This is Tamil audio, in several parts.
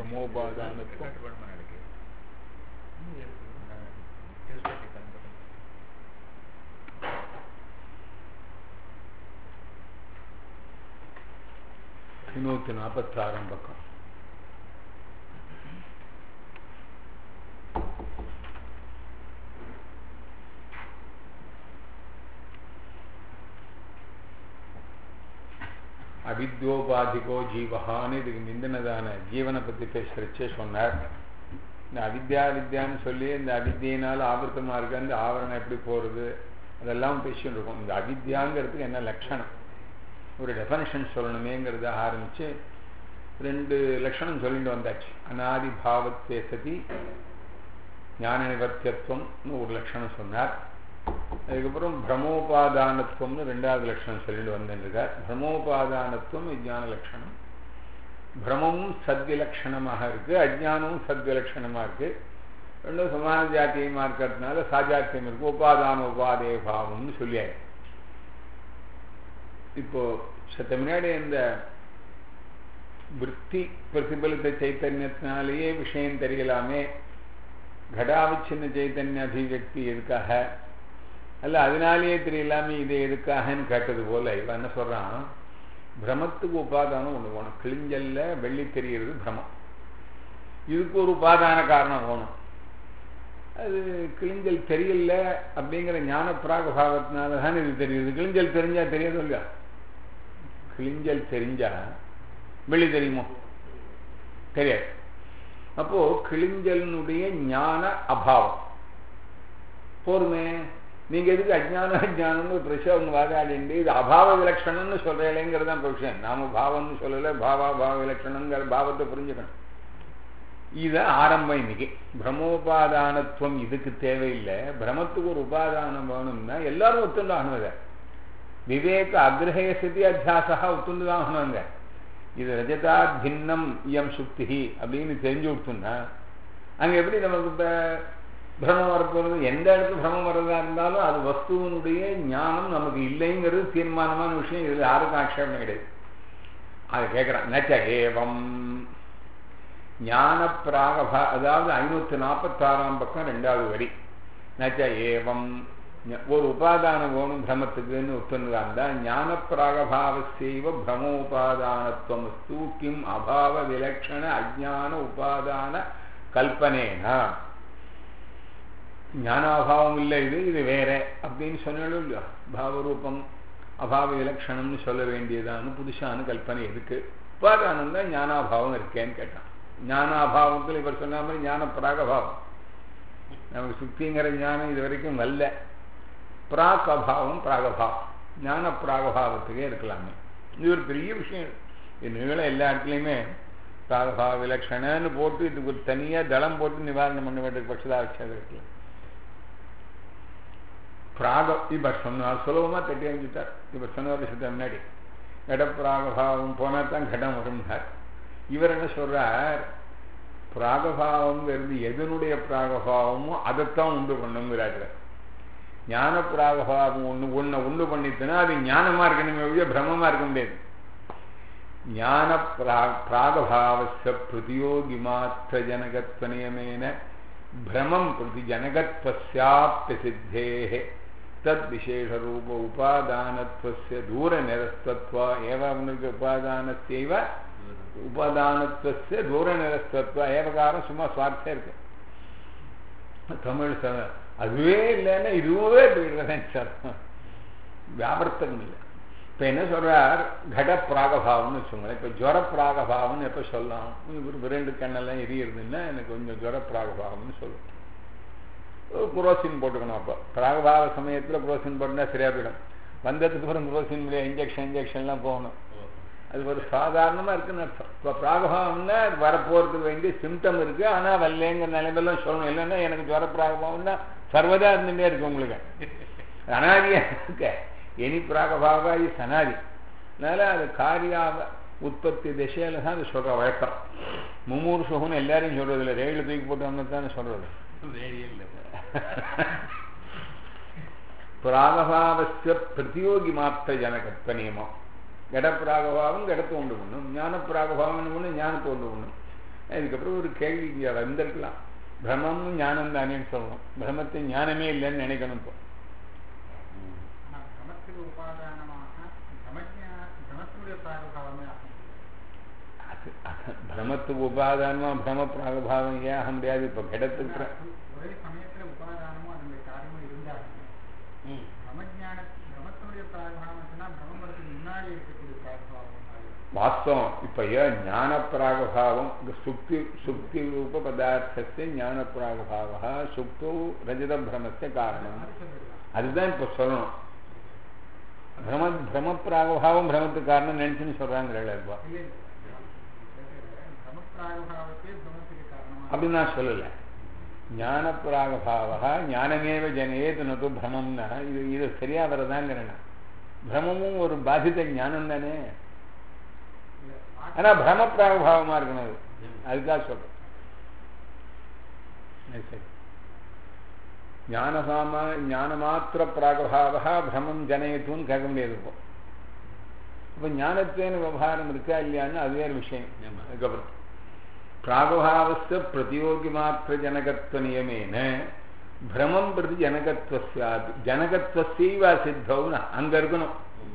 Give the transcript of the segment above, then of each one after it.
பிரம்மோபாதானத்துவம் ஐநூத்தி நாற்பத்தி ஆறாம் பக்கம் அவித்யோபாதிகோ ஜீவகான்னு இதுக்கு முந்தினதான ஜீவனை பற்றி பேசுகிறச்சே சொன்னார் இந்த அவித்யா வித்யான்னு சொல்லி இந்த அவித்தியினால் ஆவர்த்தமாக இருக்க அந்த ஆவரணம் எப்படி போகிறது அதெல்லாம் பேசிட்டு இருக்கோம் இந்த அவித்யாங்கிறதுக்கு என்ன லட்சணம் ஒரு டெஃபனிஷன் சொல்லணுமேங்கிறத ஆரம்பித்து ரெண்டு லட்சணம் சொல்லிட்டு வந்தாச்சு அனாதி பாவத்தே சதி ஞான நிவர்த்தியத்துவம்னு ஒரு லட்சணம் சொன்னார் அதுக்கப்புறம் பிரம்மோபாதானத்துவம்னு ரெண்டாவது லட்சணம் சொல்லிட்டு வந்துருக்கார் பிரம்மோபாதானத்துவம் விஜயான லட்சணம் பிரமமும் சத்விலட்சணமாக இருக்கு அஜ்ஞானமும் சத்விலட்சணமாக இருக்கு ரெண்டும் சமான ஜாத்தியமாக இருக்கிறதுனால சாஜாத்தியம் இருக்கு உபாதான உபாதே பாவம்னு சொல்லியாரு இப்போ சத்த முன்னாடி இந்த விற்பி பிரதிபலித்த சைத்தன்யத்தினாலேயே விஷயம் தெரியலாமே கடாவிச்சின்ன சைத்தன்ய அபிவியக்தி எதுக்காக அல்ல அதனாலேயே தெரியலாமே இது எதுக்காகன்னு கேட்டது போல இவன் என்ன சொல்றான் பிரமத்துக்கு உபாதானம் ஒன்று வேணும் கிழிஞ்சல்ல வெள்ளி தெரிகிறது பிரமம் இதுக்கு ஒரு உபாதான காரணம் வேணும் அது கிழிஞ்சல் தெரியல அப்படிங்கிற ஞான பிராகபாவத்தினால தான் இது தெரியுது கிழிஞ்சல் தெரிஞ்சா தெரியாது இல்லையா கிழிஞ்சல் தெரிஞ்சா வெள்ளி தெரியுமோ தெரியாது அப்போ கிழிஞ்சலினுடைய ஞான அபாவம் போருமே நீங்க எதுக்கு அஜ்ஞான அஜ்ஞானம்னு பிரச்சனை அவங்க வாதாடிண்டு இது அபாவ விலட்சணம்னு சொல்றேங்கிறது தான் விஷயம் நாம பாவம்னு சொல்லல பாவா பாவ விலட்சணங்கிற பாவத்தை புரிஞ்சுக்கணும் இத ஆரம்பம் இன்னைக்கு பிரம்மோபாதானத்துவம் இதுக்கு தேவையில்லை பிரமத்துக்கு ஒரு உபாதானம் வேணும்னா எல்லாரும் ஒத்துண்டு ஆகணுங்க விவேக அக்ரஹய ஸ்திதி அத்தியாசா ஒத்துண்டு தான் ஆகணுங்க இது ரஜதா பின்னம் இயம் சுக்தி அப்படின்னு தெரிஞ்சு விட்டுன்னா அங்க எப்படி நமக்கு இப்ப பிரமம் வரப்போறது எந்த இடத்துல பிரமம் வர்றதா இருந்தாலும் அது வஸ்துவனுடைய ஞானம் நமக்கு இல்லைங்கிறது தீர்மானமான விஷயம் இதுல யாருக்கும் ஆட்சேபம் கிடையாது அது கேட்கிறான் நச்ச ஏவம் ஞான பிராகபா அதாவது ஐநூத்தி நாற்பத்தி ஆறாம் பக்கம் ரெண்டாவது வரி நச்ச ஏவம் ஒரு உபாதானம் வேணும் பிரமத்துக்குன்னு ஒத்துருந்தா ஞான பிராகபாவசைவ பிரமோபாதானத்துவம் கிம் அபாவ விலட்சண அஜான உபாதான கல்பனேனா ஞானாபாவம் இல்லை இது இது வேற அப்படின்னு சொன்னாலும் இல்லையா பாவரூபம் அபாவ விலட்சணம்னு சொல்ல வேண்டியதான்னு புதுசான கல்பனை எதுக்கு உபாதானம் தான் ஞானாபாவம் இருக்கேன்னு கேட்டான் ஞானாபாவத்தில் இவர் சொன்ன மாதிரி ஞான பிராகபாவம் நமக்கு சுத்திங்கிற ஞானம் இது வரைக்கும் வரல பிராக் அபாவம் பிராகபாவம் ஞான பிராகபாவத்துக்கே இருக்கலாமே இது ஒரு பெரிய விஷயம் இது நீளம் எல்லா இடத்துலையுமே பிராகபாவ விலட்சணன்னு போட்டு இதுக்கு ஒரு தனியாக தளம் போட்டு நிவாரணம் பண்ண வேண்டிய பட்சதாக வச்சது இருக்குல்ல பிராக இப்ப சொன்னார் சுலபமா தட்டி அமைச்சுட்டார் இப்ப சொன்ன வருஷத்துக்கு முன்னாடி கடப்பிராகபாவம் போனா தான் கடம் வரும்னார் இவர் என்ன சொல்றார் பிராகபாவம் இருந்து எதனுடைய பிராகபாவமோ அதைத்தான் உண்டு பண்ணுங்கிறாரு ஞான பிராகபாவம் ஒண்ணு ஒன்ன உண்டு பண்ணிட்டுனா அது ஞானமா இருக்கணுமே ஒழிய பிரம்மமா இருக்க முடியாது ஞான பிராகபாவச பிரதியோகி மாத்திர ஜனகத்வ நியமேன பிரமம் பிரதி ஜனகத்வஸ்யாப்ய சித்தேः தத் விசேஷரூப உபாதானத்வஸ்ய தூர நிரஸ்தத்வா ஏவ அவனுக்கு உபாதானத்தைவ உபாதானத்வஸ்ய தூர நிரஸ்தத்வா ஏவகாரம் சும்மா சுவார்த்தம் இருக்கு தமிழ் அதுவே இல்லைன்னா இதுவே போயிடுறேன் சார் வியாபர்த்தகம் இல்லை இப்ப என்ன சொல்றார் கட பிராகபாவம்னு வச்சுக்கோங்களேன் இப்ப ஜுவர பிராகபாவம்னு எப்ப சொல்லலாம் ஒரு ரெண்டு கண்ணெல்லாம் எரியுறதுன்னா எனக்கு கொஞ்சம் ஜுவர பிராகபாவம்னு சொல்லும் குரோசின் போட்டுக்கணும் அப்போ பிராகபாவ சமயத்தில் குரோசின் போட்டுனா சரியா போயிடும் வந்ததுக்கு அப்புறம் குரோசின் இன்ஜெக்ஷன் இன்ஜெக்ஷன்லாம் போகணும் அது ஒரு சாதாரணமாக இருக்குன்னு அர்த்தம் இப்போ பிராகபாவம்னா வரப்போறதுக்கு வேண்டிய சிம்டம் இருக்கு ஆனால் வரலேங்கிற நிலைமையெல்லாம் சொல்லணும் இல்லைன்னா எனக்கு ஜுவர பிராகபாவம்னா சர்வதா இருந்துட்டே இருக்கு உங்களுக்கு அனாதியா இருக்க எனி பிராகபாவா இஸ் அனாதி அதனால அது காரியாவ உற்பத்தி திசையில தான் அது சொல்ற வழக்கம் மும்மூர்ஷகுன்னு எல்லாரையும் சொல்றது இல்லை ரேடியில் தூக்கி போட்டு வந்து தானே சொல்றது பிராகபாவசிய பிரதியோகி மாத்திர ஜனகத்வ நியமம் கட பிராகபாவம் கடத்தை உண்டு பண்ணும் ஞான பிராகபாவம் ஒன்று ஞானத்தை உண்டு பண்ணும் அதுக்கப்புறம் ஒரு கேள்வி இங்கே வந்திருக்கலாம் பிரம்மம் ஞானம் தானேன்னு சொல்லணும் பிரம்மத்தை ஞானமே இல்லைன்னு நினைக்கணும் இப்போ ஆனா பிரமத்துக்கு உபாதானமாக பிரமஜா பிரமத்துடைய பிராகுபாவமே ஆகும் அது அது பிரமத்துக்கு உபாதானமா பிரம பிராகபாவம் ஏன் ஆக முடியாது இப்போ கிடத்துக்கு பிர- ஒரே சமயத்துல உபாதானமும் அதனுடைய காரியமும் இருந்தாலுமே ம். பிரமஜான பிரமத்துடைய பிராகுபாவம் சொன்னா பிரம்மத்துக்கு முன்னாடி இருக்கக்கூடிய பிராகுபாவம் ஆகும். வாஸ்தவம் இப்ப ஏன் ஞான பிராகபாவம் சுக்தி சுக்தி ரூப பதார்த்தஸ்ய ஞான பிராகபாவா சுக்தோ ரஜத பிரமஸ்ய காரணம் அது சொல்லிடலாம் அதுதான் இப்ப சொல்லணும் பிரம பிரம பிராகபாவம் பிரமத்துக்கு காரணம் நினைச்சுன்னு சொல்றாங்க இப்போ இல்லை பிரம பிராகுபாவத்தே பிரமத்துக்கு காரணமாக அப்படி நான் சொல்லல ஞான பிராகபாவா ஞானமேவ ஜனேது நது பிரமம்னா இது இது சரியா வரதாங்கிறேன் பிரமமும் ஒரு பாதித ஞானம் தானே இல்லை ஆனா பிரம பிராகபாவமா இருக்கணும் அது அதுக்காக சொல்றேன் அது சரி ஞானசாம ஞானமாத்திர பிராகபாவா பிரமம் ஜனயத்துன்னு கேட்க முடியாது இப்போ இப்போ ஞானத்தேன விவகாரம் இருக்கா இல்லையான்னு அது வேறு விஷயம் அதுக்கப்புறம் பிராகபாவஸ்த பிரதியோகி மாத்திர ஜனகத்துவ நியமேன பிரமம் பிரதி ஜனகத்துவஸ்யாபி ஜனகத்துவசைவ சித்தவுன்னு அங்க இருக்கணும்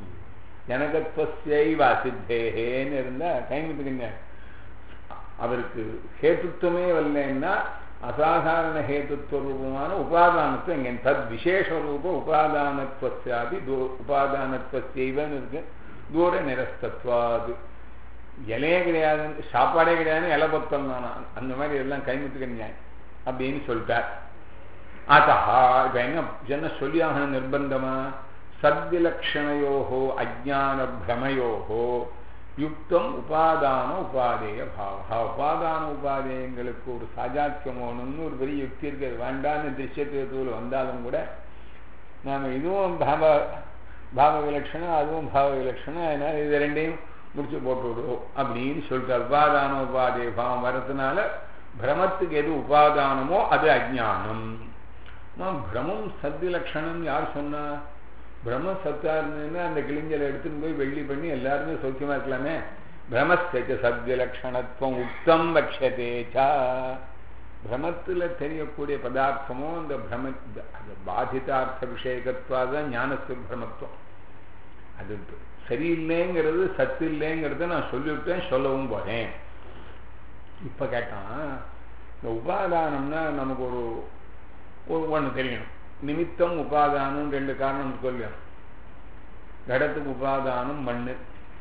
ஜனகத்துவசைவ சித்தேன்னு இருந்தா கைமுத்துக்குங்க அவருக்கு ஹேத்துவமே வரலன்னா அசாதாரண ஹேத்துவ ரூபமான உபாதானத்துவம் இங்க தத் விசேஷ ரூப உபாதானத்துவசாபி உபாதானத்துவசைவன்னு இருக்கு தூர நிரஸ்தத்வாது இலையே கிடையாது சாப்பாடே கிடையாது இலை பத்தம் தானா அந்த மாதிரி எல்லாம் கைமுத்துக்கு அப்படின்னு சொல்லிட்டார் அத்தா இப்ப என்ன என்ன சொல்லியாக நிர்பந்தமா சத்விலக்ஷணையோகோ அஜான பிரமயோகோ யுக்தம் உபாதான உபாதேய பாவா உபாதான உபாதேயங்களுக்கு ஒரு சாஜாத்தியம் வேணும்னு ஒரு பெரிய யுக்தி இருக்கு அது வேண்டான்னு திருஷ்யத்துவத்தில் வந்தாலும் கூட நாம இதுவும் பாவ பாவ விலட்சணம் அதுவும் பாவ விலட்சணம் அதனால இது ரெண்டையும் முடிச்சு போட்டு விடுவோம் அப்படின்னு சொல்லிட்டு உபாதான உபாதே பாவம் வரதுனால பிரமத்துக்கு எது உபாதானமோ அது அஜானம் பிரமம் சத்விலட்சணம் யார் சொன்னா பிரம்ம சத்தா இருந்ததுன்னா அந்த கிளிஞ்சலை எடுத்துன்னு போய் வெள்ளி பண்ணி எல்லாருமே சௌக்கியமா இருக்கலாமே பிரமஸ்தேச்ச சத்விலட்சணத்துவம் உத்தம் வக்ஷதேச்சா பிரமத்துல தெரியக்கூடிய பதார்த்தமோ அந்த பிரம அந்த பாதிதார்த்த விஷயகத்வாதான் ஞானத்து பிரமத்துவம் அது சரியில்லைங்கிறது சத்து இல்லைங்கிறத நான் சொல்லிவிட்டேன் சொல்லவும் போறேன் இப்ப கேட்டான் இந்த உபாதானம்னா நமக்கு ஒரு ஒரு ஒன்று தெரியணும் நிமித்தம் உபாதானம் ரெண்டு காரணம் சொல்லணும் கடத்துக்கு உபாதானம் மண்ணு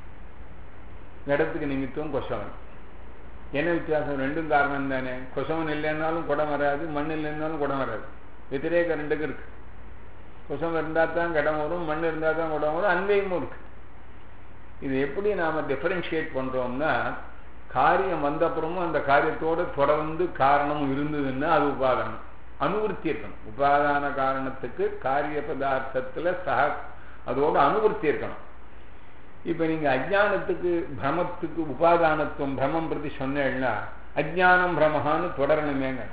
கடத்துக்கு நிமித்தம் கொசவன் என்ன வித்தியாசம் ரெண்டும் காரணம் தானே கொசவன் இல்லைன்னாலும் குடம் வராது மண் இல்லைன்னாலும் குடம் வராது வெத்திரேக ரெண்டுக்கு இருக்கு கொசம் இருந்தால் தான் கடம் வரும் மண் இருந்தால் தான் குடம் வரும் அன்வையும் இருக்கு இது எப்படி நாம டிஃபரன்ஷியேட் பண்றோம்னா காரியம் வந்தப்புறமும் அந்த காரியத்தோட தொடர்ந்து காரணம் இருந்ததுன்னா அது உபாதானம் அனுவர்த்தி இருக்கணும் உபாதான காரணத்துக்கு காரிய பதார்த்தத்துல சக அதோட அனுவர்த்தி இருக்கணும் இப்ப நீங்க அஜானத்துக்கு பிரமத்துக்கு உபாதானத்துவம் பிரமம் பிரதி சொன்னேன்னா அஜானம் பிரமஹான்னு தொடரணுமேங்க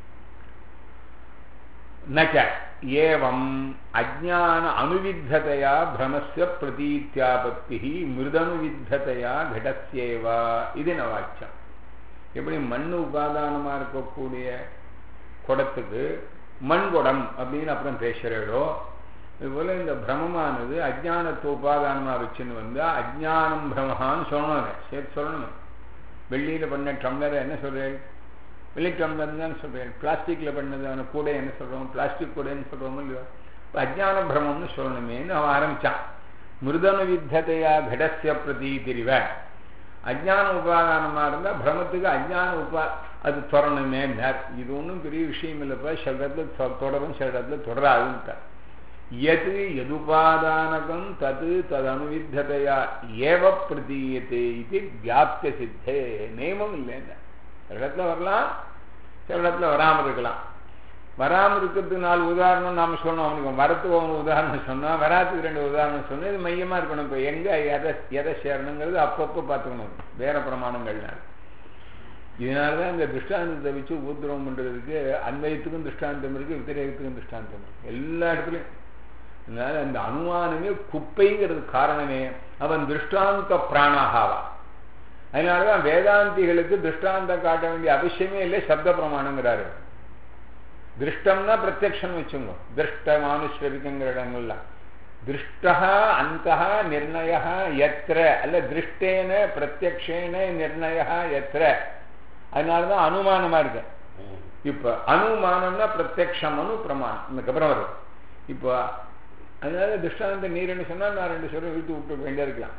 நச்ச ஏவம் அஜான அனுவித்ததையா பிரமஸ்ய பிரதீத்தியாபத்தி மிருதனுவித்ததையா கடஸ்யேவா இது நவாச்சம் எப்படி மண் உபாதானமா இருக்கக்கூடிய குடத்துக்கு மண் குடம் அப்படின்னு அப்புறம் பேசுறோ இதுபோல இந்த பிரமமானது அஜானத்தை உபாதானமா வச்சுன்னு வந்தா அஜானம் பிரமஹான்னு சொல்லணும் அதை சேர்த்து சொல்லணும் வெள்ளியில பண்ண டம்ளரை என்ன சொல்றேன் வெள்ளி டம்ளர் தான் சொல்றேன் பிளாஸ்டிக்ல பண்ணதான கூட என்ன சொல்றோம் பிளாஸ்டிக் கூடன்னு சொல்றோமோ இல்லையோ இப்போ அஜான பிரமம்னு சொல்லணுமேன்னு அவன் ஆரம்பிச்சான் மிருதனு வித்ததையா கடசிய பிரதீதிரிவ அஜான உபாதானமா இருந்தா பிரமத்துக்கு அஜான உபா அது தொடரணுமே இது ஒன்றும் பெரிய விஷயம் இல்லைப்பா சில இடத்துல தொடரும் சில இடத்துல தொடராதுன்ட்டார் எது எதுபாதானகம் தது ததனுவித்ததையா ஏவ பிரதீயத்தை இது வியாப்த சித்தே நியமம் இல்லைன்னு சில இடத்துல வரலாம் சில இடத்துல வராமல் இருக்கலாம் வராமல் இருக்கிறதுக்கு நாலு உதாரணம் நாம சொன்னோம் அவனுக்கு வரத்துக்கு அவனுக்கு உதாரணம் சொன்னோம் வராதுக்கு ரெண்டு உதாரணம் சொன்னோம் இது மையமாக இருக்கணும் இப்போ எங்கே எதை எதை சேரணுங்கிறது அப்பப்போ பார்த்துக்கணும் வேற பிரமாணங்கள்னால இதனால தான் இந்த திருஷ்டாந்தத்தை வச்சு ஊத்திரம் பண்ணுறதுக்கு அன்வயத்துக்கும் திருஷ்டாந்தம் இருக்குது வித்திரேகத்துக்கும் திருஷ்டாந்தம் இருக்கு எல்லா இடத்துலையும் அதனால அந்த அனுமானமே குப்பைங்கிறது காரணமே அவன் திருஷ்டாந்த பிராணாகாவா அதனாலதான் வேதாந்திகளுக்கு திருஷ்டாந்தம் காட்ட வேண்டிய அவசியமே இல்லை சப்த பிரமாணங்கிறாரு திருஷ்டம்னா பிரத்யக்ஷம் வச்சுங்க திருஷ்ட மானுஷ்யவிகங்கிற இடங்கள்ல திருஷ்டா அந்த நிர்ணய எத்திர அல்ல திருஷ்டேன பிரத்யக்ஷேன நிர்ணய எத்திர அதனாலதான் அனுமானமா இருக்கு இப்ப அனுமானம்னா பிரத்யக்ஷம் அனு பிரமாணம் இதுக்கப்புறம் வரும் இப்போ அதனால திருஷ்டாந்த நீர் என்ன சொன்னா நான் ரெண்டு சொல்ல இழுத்து விட்டு வேண்டிய இருக்கலாம்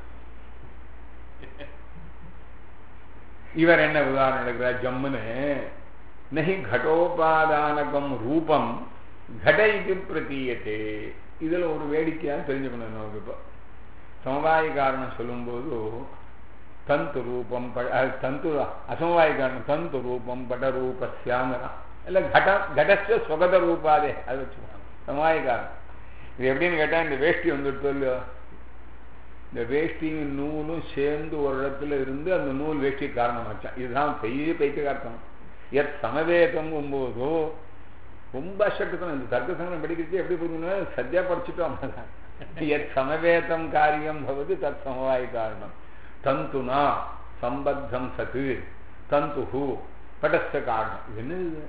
இவர் என்ன உதாரணம் எடுக்கிறார் ஜம்முன்னு நகி கடோபாதானகம் ரூபம் கட இது பிரதீயத்தே இதுல ஒரு வேடிக்கையாக தெரிஞ்சுக்கணும் நமக்கு இப்போ சமவாய காரணம் சொல்லும்போது தந்து ரூபம் தந்து அசமவாய காரணம் தந்து ரூபம் பட ரூபஸ்யாங்கிறான் இல்லை கட கடஸ்ட சுகத ரூபாதே அது வச்சுக்கலாம் சமவாய காரணம் இது எப்படின்னு கேட்டால் இந்த வேஷ்டி வந்துட்டு இல்லையோ இந்த வேஷ்டியும் நூலும் சேர்ந்து ஒரு இடத்துல இருந்து அந்த நூல் வேஷ்டி காரணமாச்சான் இதுதான் பெரிய பைத்தியகார்த்தம் எத் சமவேதம் போதோ ரொம்ப அசட்டுத்தனம் இந்த தர்க்க சங்கடம் படிக்கிறது எப்படி புரிஞ்சுன்னா சத்தியா படிச்சுட்டோம் அவ்வளோதான் எத் சமவேதம் காரியம் பவது தத் சமவாய காரணம் தந்துனா சம்பத்தம் சத்து தந்துஹு படஸ்த காரணம் இது என்ன இது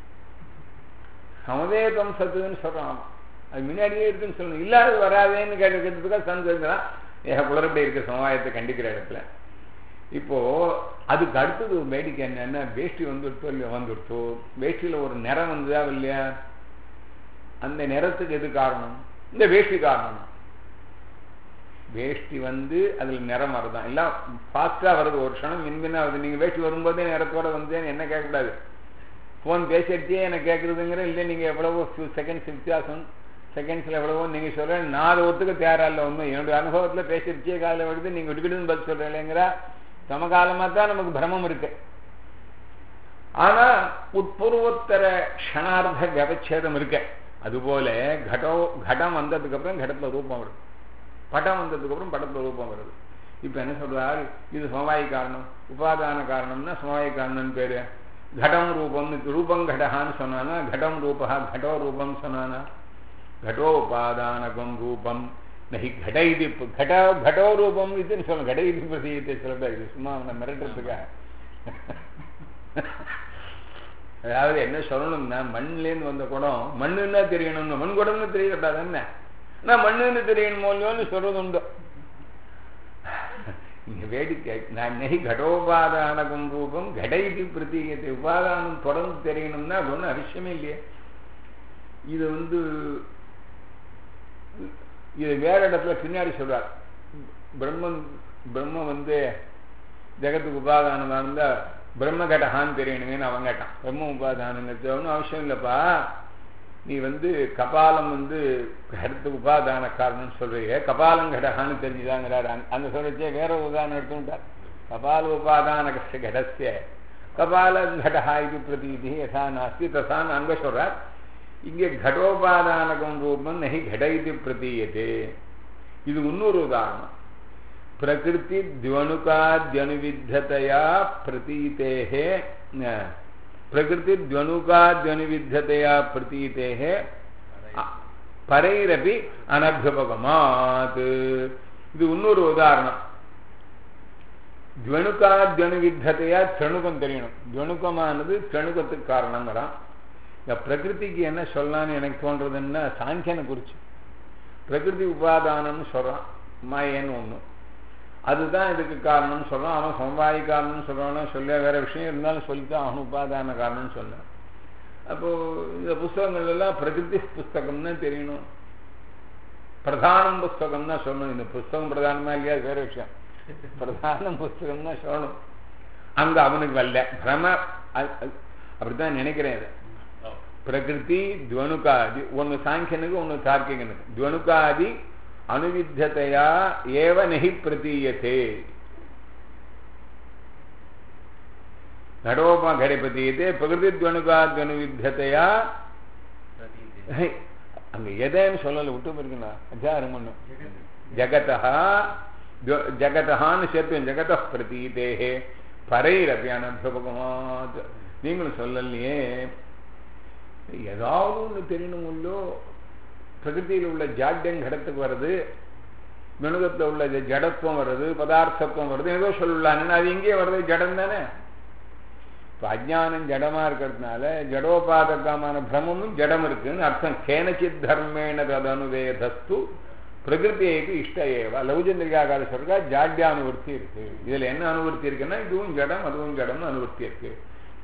சமவேதம் சத்துன்னு சொல்றான் அது முன்னாடியே இருக்குன்னு சொல்லணும் இல்லாத வராதேன்னு கேட்டுக்கிறதுக்காக சந்துங்கிறான் ஏக குளறுபடி இருக்க சமுதாயத்தை கண்டிக்கிற இடத்துல இப்போ அதுக்கு அடுத்தது ஒரு வேடிக்கை என்னன்னா வேஷ்டி வந்துடுத்தோ இல்லையா வந்துடுத்தோ வேஷ்டியில ஒரு நிறம் வந்ததா இல்லையா அந்த நிறத்துக்கு எது காரணம் இந்த வேஷ்டி காரணம் வேஷ்டி வந்து அதுல நிறம் வருதான் எல்லாம் ஃபாஸ்டா வருது ஒரு க்ஷணம் மின்மின்னா வருது நீங்க வேஷ்டி வரும்போதே நிறத்தோட வந்தேன்னு என்ன கேட்கக்கூடாது ஃபோன் பேசிட்டே எனக்கு கேட்குறதுங்கிற இல்லை நீங்கள் எவ்வளவோ ஃபியூ செகண்ட்ஸ் வித்தியாசம் செகண்ட்ஸில் எவ்வளவோ நீங்கள் சொல்கிற நான் அதை ஒத்துக்க தயாரா இல்லை ஒன்றும் என்னுடைய அனுபவத்தில் பேசிருச்சே காலையில் வருது நீங்கள் விடுக்கிடுன்னு பதில் சொல்கிறீங்களேங்கிற சமகாலமாக தான் நமக்கு பிரமம் இருக்கு ஆனால் உட்பூர்வோத்தர க்ஷணார்த்த வியவச்சேதம் இருக்கு அதுபோல கடோ கடம் வந்ததுக்கு அப்புறம் கடத்தில் ரூபம் வருது படம் வந்ததுக்கு அப்புறம் படத்தில் ரூபம் வருது இப்போ என்ன சொல்றாரு இது சமவாயி காரணம் உபாதான காரணம்னா சமவாயி காரணம்னு பேரு கடம் ரூபம் ரூபம் கடகான்னு சொன்னானா கடம் ரூபா கடோ ரூபம் சொன்னானா घटो उपादानकम रूपम नहीं घट இது घट घटो ரூபம் இதுன்னு சொல்ல घट இது பிரதீயத்தை சொல்லக்கூடாது சும்மா அவனை மிரட்டுறதுக்காக அதாவது என்ன சொல்லணும்னா மண்லேருந்து வந்த குடம் மண்ணுன்னா தெரியணும்னு மண் குடம்னு தெரியக்கூடாது என்ன நான் மண்ணுன்னு தெரியணுமோ இல்லையோன்னு சொல்றது உண்டு இங்க வேடிக்கை நான் நெய் கடோபாதானகம் ரூபம் கட இது பிரதீயத்தை உபாதானம் தொடர்ந்து தெரியணும்னா அது ஒன்றும் அவசியமே இல்லையே இது வந்து இது வேற இடத்துல பின்னாடி சொல்றார் பிரம்மன் பிரம்ம வந்து ஜெகத்துக்கு உபாதானமா இருந்தா பிரம்ம கடகான்னு தெரியணுங்கன்னு அவன் கேட்டான் பிரம்ம உபாதானங்கிறது ஒன்றும் அவசியம் இல்லைப்பா நீ வந்து கபாலம் வந்து கடத்துக்கு உபாதான காரணம்னு சொல்றீங்க கபாலம் கடகான்னு தெரிஞ்சுதாங்கிறாரு அந்த சொல்றச்சே வேற உதாரணம் எடுத்துட்டார் கபால உபாதான கடசிய கபால கடஹா இது பிரதீதி யசா நாஸ்தி தசான்னு அங்க சொல்றார் இங்கே கடோபாதானகம் ரூபம் நகி கட இது பிரதீயது இது இன்னொரு உதாரணம் பிரகிருதி திவனுகாத்யனுவித்ததையா பிரதீதேகே பிரகிருதி திவனுகாத்யனுவித்ததையா பிரதீதேகே பரைரபி அனபியபகமாத் இது இன்னொரு உதாரணம் துவனுகாத்யனுவித்ததையா திரணுகம் தெரியணும் துவனுகமானது திரணுகத்துக்கு காரணங்கிறான் இந்த பிரகிருதிக்கு என்ன சொல்லலான்னு எனக்கு தோன்றதுன்னா சாங்கியனை குறிச்சு பிரகிருதி உபாதானம்னு சொல்றான் மாயன்னு ஒன்று அதுதான் இதுக்கு காரணம்னு சொல்றான் அவன் சமவாயி காரணம்னு சொல்றான்னா சொல்ல வேற விஷயம் இருந்தாலும் சொல்லித்தான் அவன் உபாதான காரணம்னு சொல்ல அப்போ இந்த புஸ்தகங்கள் எல்லாம் பிரகிருதி புஸ்தகம்னு தெரியணும் பிரதானம் புஸ்தகம் தான் சொல்லணும் இந்த புஸ்தகம் பிரதானமா இல்லையா வேற விஷயம் பிரதான புஸ்தகம் தான் சொல்லணும் அங்க அவனுக்கு வரல பிரம அப்படித்தான் நினைக்கிறேன் இதை பிரகிருதி துவனுகாதி ஒன்று சாங்கியனுக்கு ஒன்று தார்க்கிகனுக்கு துவனுகாதி அனுவித்ததையா ஏவ நெகி பிரதீயத்தே நடோபா கடை பிரதீயத்தே பிரகிருதி துவனுகாத்வனுவித்ததையா அங்க எதைன்னு சொல்லல விட்டு போயிருக்குண்ணா அத்தியாரம் ஒண்ணு ஜகதா ஜகதான்னு சேர்த்து ஜகத பிரதீதேகே பரைரப்பி அனபியபகமாத் நீங்களும் சொல்லலையே ஏதாவது ஒன்று தெரியணும் இல்லோ பிரகிருதியில் உள்ள ஜாட்யம் கடத்துக்கு வருது மினுகத்தில் உள்ள ஜ- ஜடத்துவம் வருது பதார்த்தத்துவம் வருது ஏதோ சொல்லலான்னு அது இங்கே வருது ஜடம் தானே இப்போ அஜ்ஞானம் ஜடமா இருக்கிறதுனால ஜடோபாதகமான பிரமமும் ஜடம் இருக்குன்னு அர்த்தம் கேனச்சித் தர்மேண ததனுவேதஸ்து பிரகிருத்தியைக்கு இஷ்ட ஏவ லௌஜந்திரிகாகார சொல்றா ஜாட்யானுவர்த்தி இருக்கு இதுல என்ன அனுவர்த்தி இருக்குன்னா இதுவும் ஜடம் அதுவும் ஜடம்னு அனுவர்த்தி இருக்கு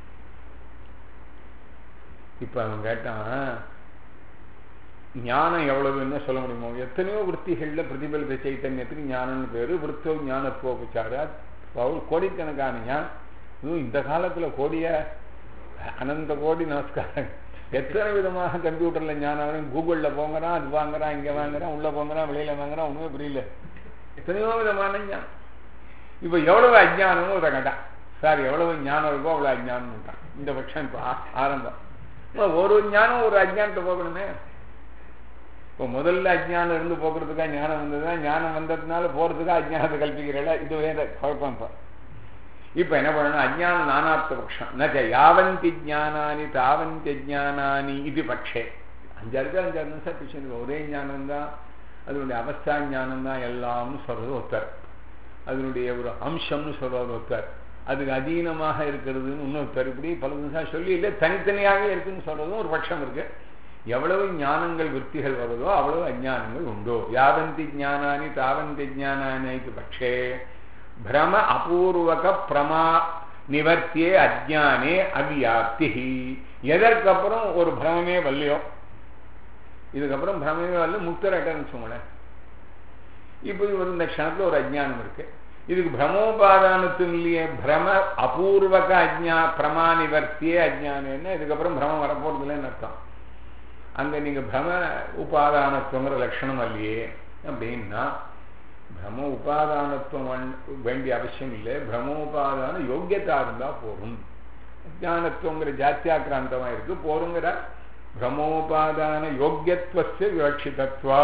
இப்ப அவன் கேட்டான் ஞானம் எவ்வளவுன்னு சொல்ல முடியுமோ எத்தனையோ விற்த்திகள்ல பிரதிபலித்த சைத்தன்யத்துக்கு ஞானம்னு பேரு விருத்தோ ஞானத்துவோபச்சாரா கோடிக்கணக்கான ஞானம் இதுவும் இந்த காலத்துல கோடிய அனந்த கோடி நமஸ்காரம் எத்தனை விதமாக கம்ப்யூட்டர்ல ஞானம் வரும் கூகுள்ல போங்கிறான் அது வாங்குறான் இங்க வாங்குறான் உள்ள போங்கிறான் வெளியில வாங்குறான் ஒண்ணுமே புரியல எத்தனையோ விதமான ஞானம் இப்ப எவ்வளவு அஜ்ஞானமும் ஒரு கட்டான் சார் எவ்வளவு ஞானம் இருக்கோ அவ்வளவு அஜ்ஞானம் இந்த பட்சம் இப்ப ஆ- ஆரம்பம் இப்ப ஒரு ஞானம் ஒரு அஜ்ஞானத்தை போகணுமே இப்போ முதல்ல அஜ்ஞானம் இருந்து போக்குறதுக்காக ஞானம் வந்ததுன்னா ஞானம் வந்ததுனால போறதுக்காக அஜ்ஞானத்தை கல்பிக்கிறல இது வேற குழப்பம் இப்போ இப்ப என்ன பண்ணணும் அஜ்ஞான நானார்த்த பட்சம் நச்ச யாவந்தி ஜானானி தாவந்தி ஜானானி இது பட்சே அஞ்சாருக்கு அஞ்சாறு நிமிஷம் பிடிச்சிருக்கு ஒரே ஞானம் தான் அதனுடைய அவஸ்தா ஞானம் தான் எல்லாம்னு சொல்றது ஒருத்தர் அதனுடைய ஒரு அம்சம்னு சொல்றது ஒருத்தர் அதுக்கு அதீனமாக இருக்கிறதுன்னு இன்னொருத்தர் இப்படி பல நிமிஷம் சொல்லி இல்லை தனித்தனியாக இருக்குன்னு சொல்றதும் ஒரு பட்சம் இருக்கு எவ்வளவு ஞானங்கள் விற்த்திகள் வருதோ அவ்வளவு அஜானங்கள் உண்டோ யாவந்தி ஜானானி தாவந்தி ஜானானி இது பட்சே பிரம அபூர்வக பிரமா நிவர்த்தியே அஜானே அவ்யாப்தி எதற்கப்புறம் ஒரு பிரமமே வரலையோ இதுக்கப்புறம் பிரமமே வரல முக்தரட்டன்னு வச்சுக்கோங்களேன் இப்போ இவர் இந்த க்ஷணத்துல ஒரு அஜ்ஞானம் இருக்கு இதுக்கு பிரமோபாதானத்தும் இல்லையே பிரம அபூர்வக அஜ்ஞா பிரமா நிவர்த்தியே அஜ்ஞானம்னா இதுக்கப்புறம் பிரமம் வரப்போறது இல்லைன்னு அர்த்தம் அங்க நீங்க பிரம உபாதானத்துவங்கிற லட்சணம் இல்லையே அப்படின்னா பிரம்ம உபாதானத்துவம் வண்- வேண்டிய அவசியம் இல்லை பிரம்மோபாதான யோக்கியதா இருந்தா போரும் அஜானத்துவங்கிற ஜாத்தியாக்கிராந்தமா இருக்கு போருங்கிற பிரம்மோபாதான யோக்கியத்துவஸ்ய விவட்சிதத்வா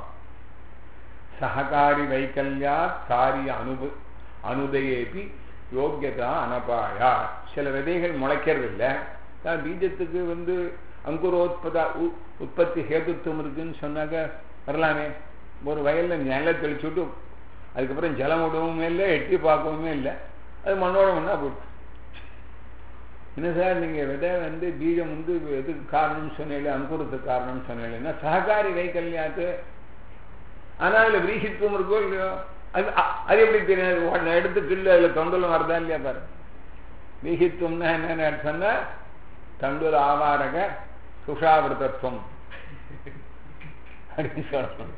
சககாரி வைக்கல்யா காரிய அனுப அனுதயேபி யோக்கியதா அனபாயா சில விதைகள் முளைக்கிறது இல்லை அதான் பீஜத்துக்கு வந்து அங்குரோத்பதா உ- உற்பத்தி ஹேதுத்துவம் இருக்குன்னு சொன்னாக்க வரலாமே ஒரு வயல்ல நில தெளிச்சு விட்டு அதுக்கப்புறம் ஜலம் விடவுமே இல்லை எட்டி பார்க்கவுமே இல்லை அது மண்ணோட மண்ணா போயிடுச்சு என்ன சார் நீங்க விதை வந்து பீஜம் வந்து எதுக்கு காரணம்னு சொன்னீங்க அங்குரத்துக்கு காரணம்னு சொன்னீங்கன்னா சககாரி வைக்கல்யாத்து ஆனா அதுல விரீஹித்துவம் இருக்கோ இல்லையோ அது அ- அது எப்படி தெரியாது உடனே எடுத்து கில்லு அதுல தொண்டலும் வருதா இல்லையா பாரு விரீஹித்துவம்னா என்னன்னு சொன்னா தண்டுல ஆவாரக சுஷாவிரதத்துவம் அப்படின்னு சொல்லணும்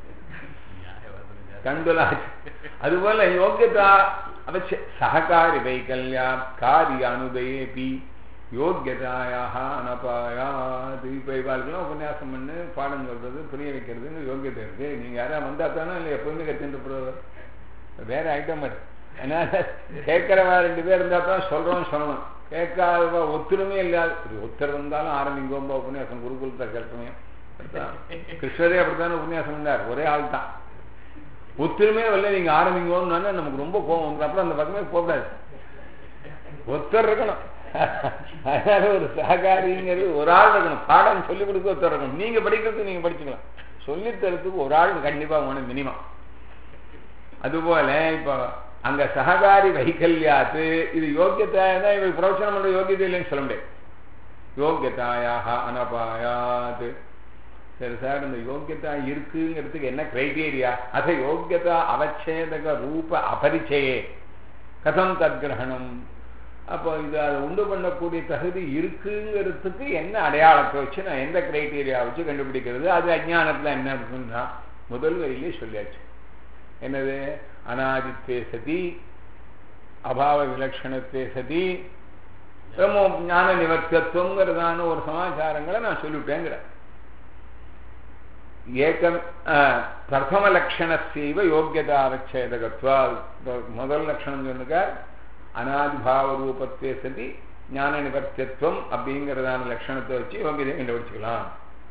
தண்டுல அதுபோல யோக்கியதா அவசிய சககாரி வைக்கல்யா காரிய அனுதயேபி யோக்கியதாயாக அனபாயாது இப்போ இவாளுக்கெல்லாம் உபன்யாசம் பண்ணு பாடம் சொல்றது புரிய வைக்கிறதுன்னு யோக்கியதை இருக்கு நீங்க யாரா வந்தா தானே இல்லை எப்பவுமே கத்துட்டு போறது வேற ஐட்டம் அது ஏன்னா கேட்கிறவா ரெண்டு பேர் இருந்தா தான் சொல்றோம் சொல்லணும் கேட்காதவா ஒத்துருமே இல்லாத ஒரு ஒருத்தர் வந்தாலும் ஆரம்பிங்கோம்பா உபன்யாசம் குருகுலத்தை கேட்கணுமே கிருஷ்ணரே அப்படித்தானே உபன்யாசம் பண்ணார் ஒரே ஆள் தான் ஒத்துருமே வரல நீங்க ஆரம்பிங்கோன்னு நமக்கு ரொம்ப கோவம் வந்து அப்புறம் அந்த பக்கமே போகக்கூடாது ஒருத்தர் இருக்கணும் அதனால ஒரு சககாரிங்கிறது ஒரு ஆள் இருக்கணும் பாடம் சொல்லிக் கொடுக்க ஒருத்தர் இருக்கணும் நீங்க படிக்கிறதுக்கு நீங்க படிச்சுக்கலாம் சொல்லித் தரத்துக்கு ஒரு ஆள் கண்டிப்பா வேணும் மினிமம் அதுபோல இப்போ அங்க சககாரி வைக்கல்யாத்து இது யோக்கியதா தான் இவருக்கு பிரவச்சனம் பண்ற யோக்கியதை இல்லைன்னு சொல்ல முடியாது யோக்கியதாயாக அனபாயாது சரி சார் இந்த யோக்கியதா இருக்குங்கிறதுக்கு என்ன கிரைட்டீரியா அத யோக்கியதா அவச்சேதக ரூப அபரிச்சயே கதம் தத்கிரகணம் அப்போ இது அதை உண்டு பண்ணக்கூடிய தகுதி இருக்குங்கிறதுக்கு என்ன அடையாளத்தை வச்சு நான் எந்த கிரைட்டீரியா வச்சு கண்டுபிடிக்கிறது அது அஜ்ஞானத்துல என்ன இருக்குன்னா முதல் வரியிலே சொல்லியாச்சு என்னது அனாதித்வே சதி அபாவ விலட்சணத்வே சதி பிரம்மோ ஞான நிவர்த்தத்துவங்கிறதான ஒரு சமாச்சாரங்களை நான் சொல்லிவிட்டேங்கிறேன் ஏகம் பிரதம லட்சணசைவ யோக்கியதாவச்சேதகத்வா முதல் லட்சணம் சொன்னுக்க அனாதிபாவ ரூபத்தே சதி ஞான நிவர்த்தியத்துவம் அப்படிங்கிறதான லட்சணத்தை வச்சு யோகியதை கண்டுபிடிச்சுக்கலாம்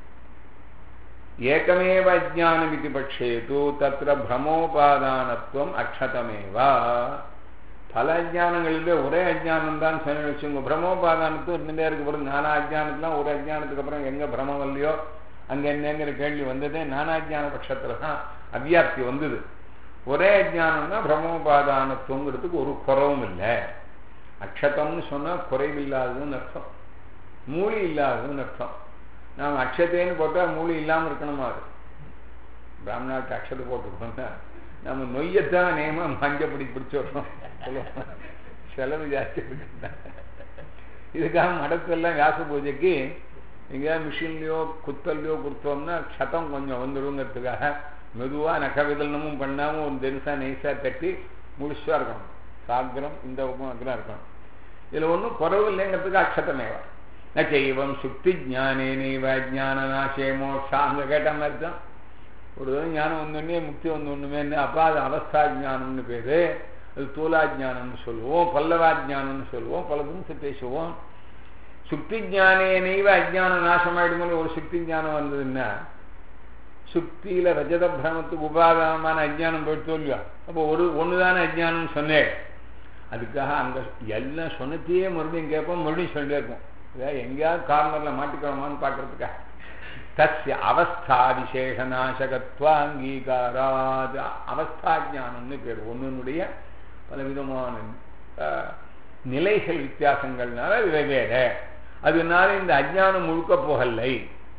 ஏகமேவ அஜானம் இது பட்சேது தத்திர பிரமோபாதானத்துவம் அக்ஷதமேவா பல அஜானங்களிலே ஒரே அஜானம் தான் சொன்ன வச்சுங்க பிரமோபாதானத்துவம் இருந்துட்டே இருக்கு பிறகு நானா அஜானத்துலாம் ஒரு அஜானத்துக்கு அப்புறம் எங்க பிரமம் இல்லையோ அங்க என்னங்கிற கேள்வி வந்ததே நானாஜான பட்சத்துல தான் அவ்வியாப்தி வந்தது ஒரே அஜ்ஞானம்னா பிரம்மோபாதானத்துவங்கிறதுக்கு ஒரு குறவும் இல்லை அக்ஷதம்னு சொன்னால் குறைவில்லாததுன்னு அர்த்தம் மூலி இல்லாததுன்னு அர்த்தம் நாம் அக்ஷதேன்னு போட்டால் மூலி இல்லாமல் இருக்கணுமா அது பிராமணாவுக்கு அக்ஷதை போட்டுக்கோங்க நம்ம நொய்யத்தான் நேமம் மஞ்சப்படி பிடிச்சி விடுறோம் சொல்லுவோம் செலவு ஜாஸ்தி இருக்கு இதுக்காக மடத்தெல்லாம் வியாச பூஜைக்கு எங்கேயாவது மிஷின்லையோ குத்தல்லையோ கொடுத்தோம்னா சத்தம் கொஞ்சம் வந்துடுங்கிறதுக்காக மெதுவாக நகவிதலனமும் பண்ணாமல் ஒரு தெருசாக நெய்ஸாக தட்டி முழுசாக இருக்கணும் சாகரம் இந்த பக்கம் அக்கறம் இருக்கணும் இதில் ஒன்றும் குறவு இல்லைங்கிறதுக்கு அக்ஷத்தமேவா நச்சைவம் சுக்தி ஜானே நெய்வ ஜான நாசே மோட்சா அங்கே கேட்ட மாதிரி தான் ஒரு தடவை ஞானம் வந்தோடனே முக்தி வந்தோடனே அப்போ அது அவஸ்தா ஜானம்னு பேர் அது தூலாஜானம்னு சொல்லுவோம் பல்லவாஜானம்னு சொல்லுவோம் பல தினசு பேசுவோம் சுக்தி ஜானே நெய்வ அஜானம் நாசமாயிடும்போது ஒரு சுக்தி ஞானம் வந்ததுன்னா சுக்தியில ரஜத பிரமத்துக்கு உபாதமான அஜ்ஞானம் போயிட்டு இல்லையா அப்போ ஒரு ஒண்ணுதானே அஜ்ஞானம் சொன்னேன் அதுக்காக அங்க எல்லாம் சொன்னத்தையே மறுபடியும் கேட்போம் மறுபடியும் சொல்லிட்டே இருப்போம் ஏதாவது எங்கேயாவது கார்னர்ல மாட்டிக்கலாமான்னு பார்க்கறதுக்காக தஸ்ய அவஸ்தா விசேஷ நாசகத்வாங்கீகாராத் அவஸ்தா ஜானம்னு பேர் ஒன்னுடைய பலவிதமான நிலைகள் வித்தியாசங்கள்னால வெவ்வேறு அதனால இந்த அஜ்ஞானம் முழுக்க போகலை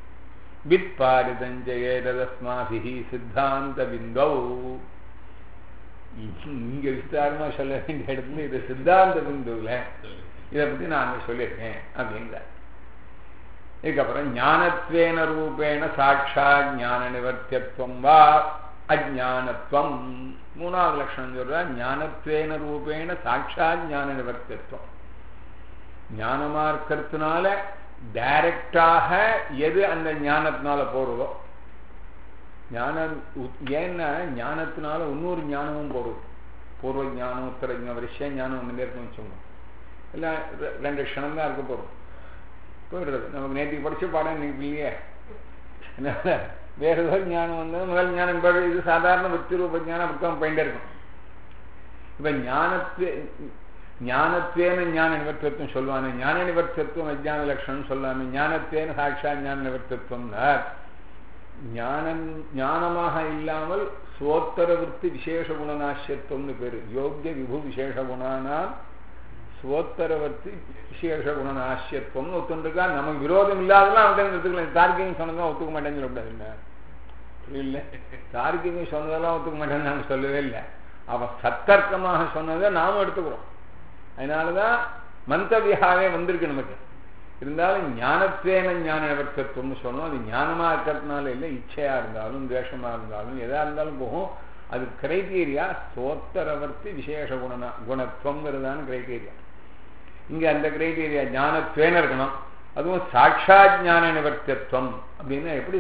விற்பாரிதஞ்சயேதஸ்மாபிஹி சித்தாந்த பிந்தௌ இங்க விஸ்தாரமா சொல்ல வேண்டிய இடத்துல இது சித்தாந்த பிந்துல இதை பத்தி நான் அங்க சொல்லியிருக்கேன் அப்படிங்கிற இதுக்கப்புறம் ஞானத்வேன ரூபேண சாட்சா ஞான நிவர்த்தியத்துவம் வா அஜானத்துவம் மூணாவது லட்சணம் சொல்ற ஞானத்வேன ரூபேண சாட்சா ஞான நிவர்த்தியத்துவம் ஞானமா இருக்கிறதுனால டைரக்டாக எது அந்த ஞானத்தினால போறதோ ஞானம் ஏன்னா ஞானத்தினால இன்னொரு ஞானமும் போடுது பூர்வ ஞானம் உத்தர ஞானம் விஷய ஞானம் ஒன்று இருக்குன்னு வச்சுக்கோங்க எல்லாம் ரெண்டு க்ஷணம் தான் இருக்க போகிறோம் போயிடுறது நமக்கு நேற்றுக்கு படிச்ச பாடம் இன்னைக்கு இல்லையே வேற ஏதோ ஞானம் வந்தது முதல் ஞானம் இப்போ இது சாதாரண வித்தி ரூப ஞானம் புத்தகம் போயிட்டே இருக்கும் இப்போ ஞானத்து ஞானத்தேன ஞான நிவர்த்தத்துவம் சொல்லுவாங்க ஞான நிவர்த்தத்துவம் அஜான லட்சணம் சொல்லாம ஞானத்தேன சாட்சா ஞான நிவர்த்தத்துவம்னா ஞானம் ஞானமாக இல்லாமல் சோத்தர விற்பி விசேஷ குணநாசியத்துவம்னு பேரு யோக்கிய விபு விசேஷ குணானால் சுவோத்தரவர்த்தி விசேஷ குணநாசியத்துவம்னு ஒத்துருக்கா நமக்கு விரோதம் இல்லாதெல்லாம் அவன் எடுத்துக்கலாம் தார்க்கியம் சொன்னதான் ஒத்துக்க மாட்டேன்னு சொல்லக்கூடாது என்ன புரியல தார்க்கியம் சொன்னதெல்லாம் ஒத்துக்க மாட்டேன்னு நாங்கள் சொல்லவே இல்லை அவன் சத்தர்க்கமாக சொன்னதை நாமும் எடுத்துக்கிறோம் அதனாலதான் மந்தவியாவே வந்திருக்கு நமக்கு இருந்தாலும் ஞானத்தேன ஞான நிவர்த்தத்துவம்னு சொன்னோம் அது ஞானமா இருக்கிறதுனால இல்லை இச்சையா இருந்தாலும் துவேஷமா இருந்தாலும் எதா இருந்தாலும் போகும் அது கிரைட்டீரியா சோத்தரவர்த்தி விசேஷ குணனா குணத்துவங்கிறதான கிரைட்டீரியா இங்க அந்த கிரைட்டீரியா ஞானத்துவேன இருக்கணும் அதுவும் சாட்சா ஜான நிவர்த்தியத்துவம் அப்படின்னா எப்படி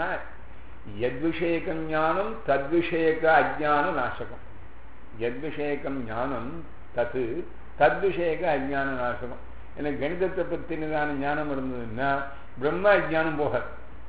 எத்விஷேகம் ஞானம் தத்விஷேக அஜான நாசகம் எத்விஷேகம் ஞானம் தத்து தத்விஷேக அஜான நாசகம் எனக்கு கணிதத்தை பற்றினதான ஞானம் இருந்ததுன்னா பிரம்ம அஜானம் போகாது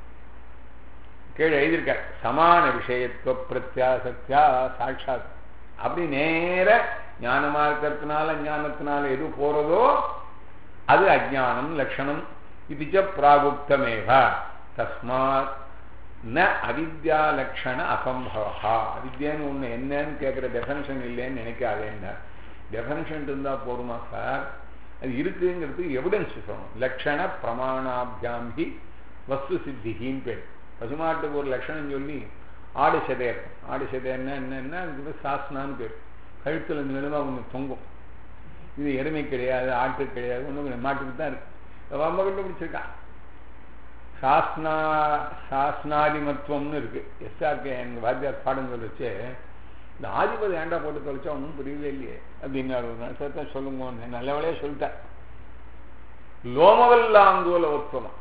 கீழே எழுதியிருக்க சமான விஷயத்துவ பிரத்யாசக்தியா சாட்சாத் அப்படி நேர ஞானமா இருக்கிறதுனால ஞானத்தினால எது போறதோ அது அஜானம் லட்சணம் இதுச்ச பிராகுப்தமேவ தஸ்மாத் ந அவித்யா லட்சண அசம்பவா அவித்யான்னு ஒன்று என்னன்னு கேட்குற டெஃபனிஷன் இல்லைன்னு நினைக்காதேன்னா டெஃபனிஷன் இருந்தால் போதுமா சார் அது இருக்குங்கிறதுக்கு எவிடன்ஸ் சொல்லணும் லட்சண பிரமாணாபியாம்பி வஸ்து சித்திகின்னு பேர் பசுமாட்டுக்கு ஒரு லட்சணம் சொல்லி ஆடு சதை இருக்கும் ஆடு சதை என்ன என்னன்னா அதுக்கு சாஸ்னான்னு பேர் கழுத்தில் நிலமாக ஒன்று தொங்கும் இது எருமை கிடையாது ஆட்டு கிடையாது ஒன்றும் மாட்டுக்கு தான் இருக்கு ரொம்ப கண்டுபிடிச்சிருக்கான் சாஸ்னா சாஸ்னாதிமத்துவம்னு இருக்கு எஸ்ஆர்கே எங்கள் வாத்தியார் பாடம் சொல்லிச்சு இந்த ஆதிபதி ஏண்டா போட்டு தொலைச்சா ஒன்றும் புரியவே இல்லையே அப்படின்னு சத்தம் சொல்லுங்க நல்ல வேலையே சொல்லிட்டேன் லோமவல்லாங்கோல ஒத்துவம்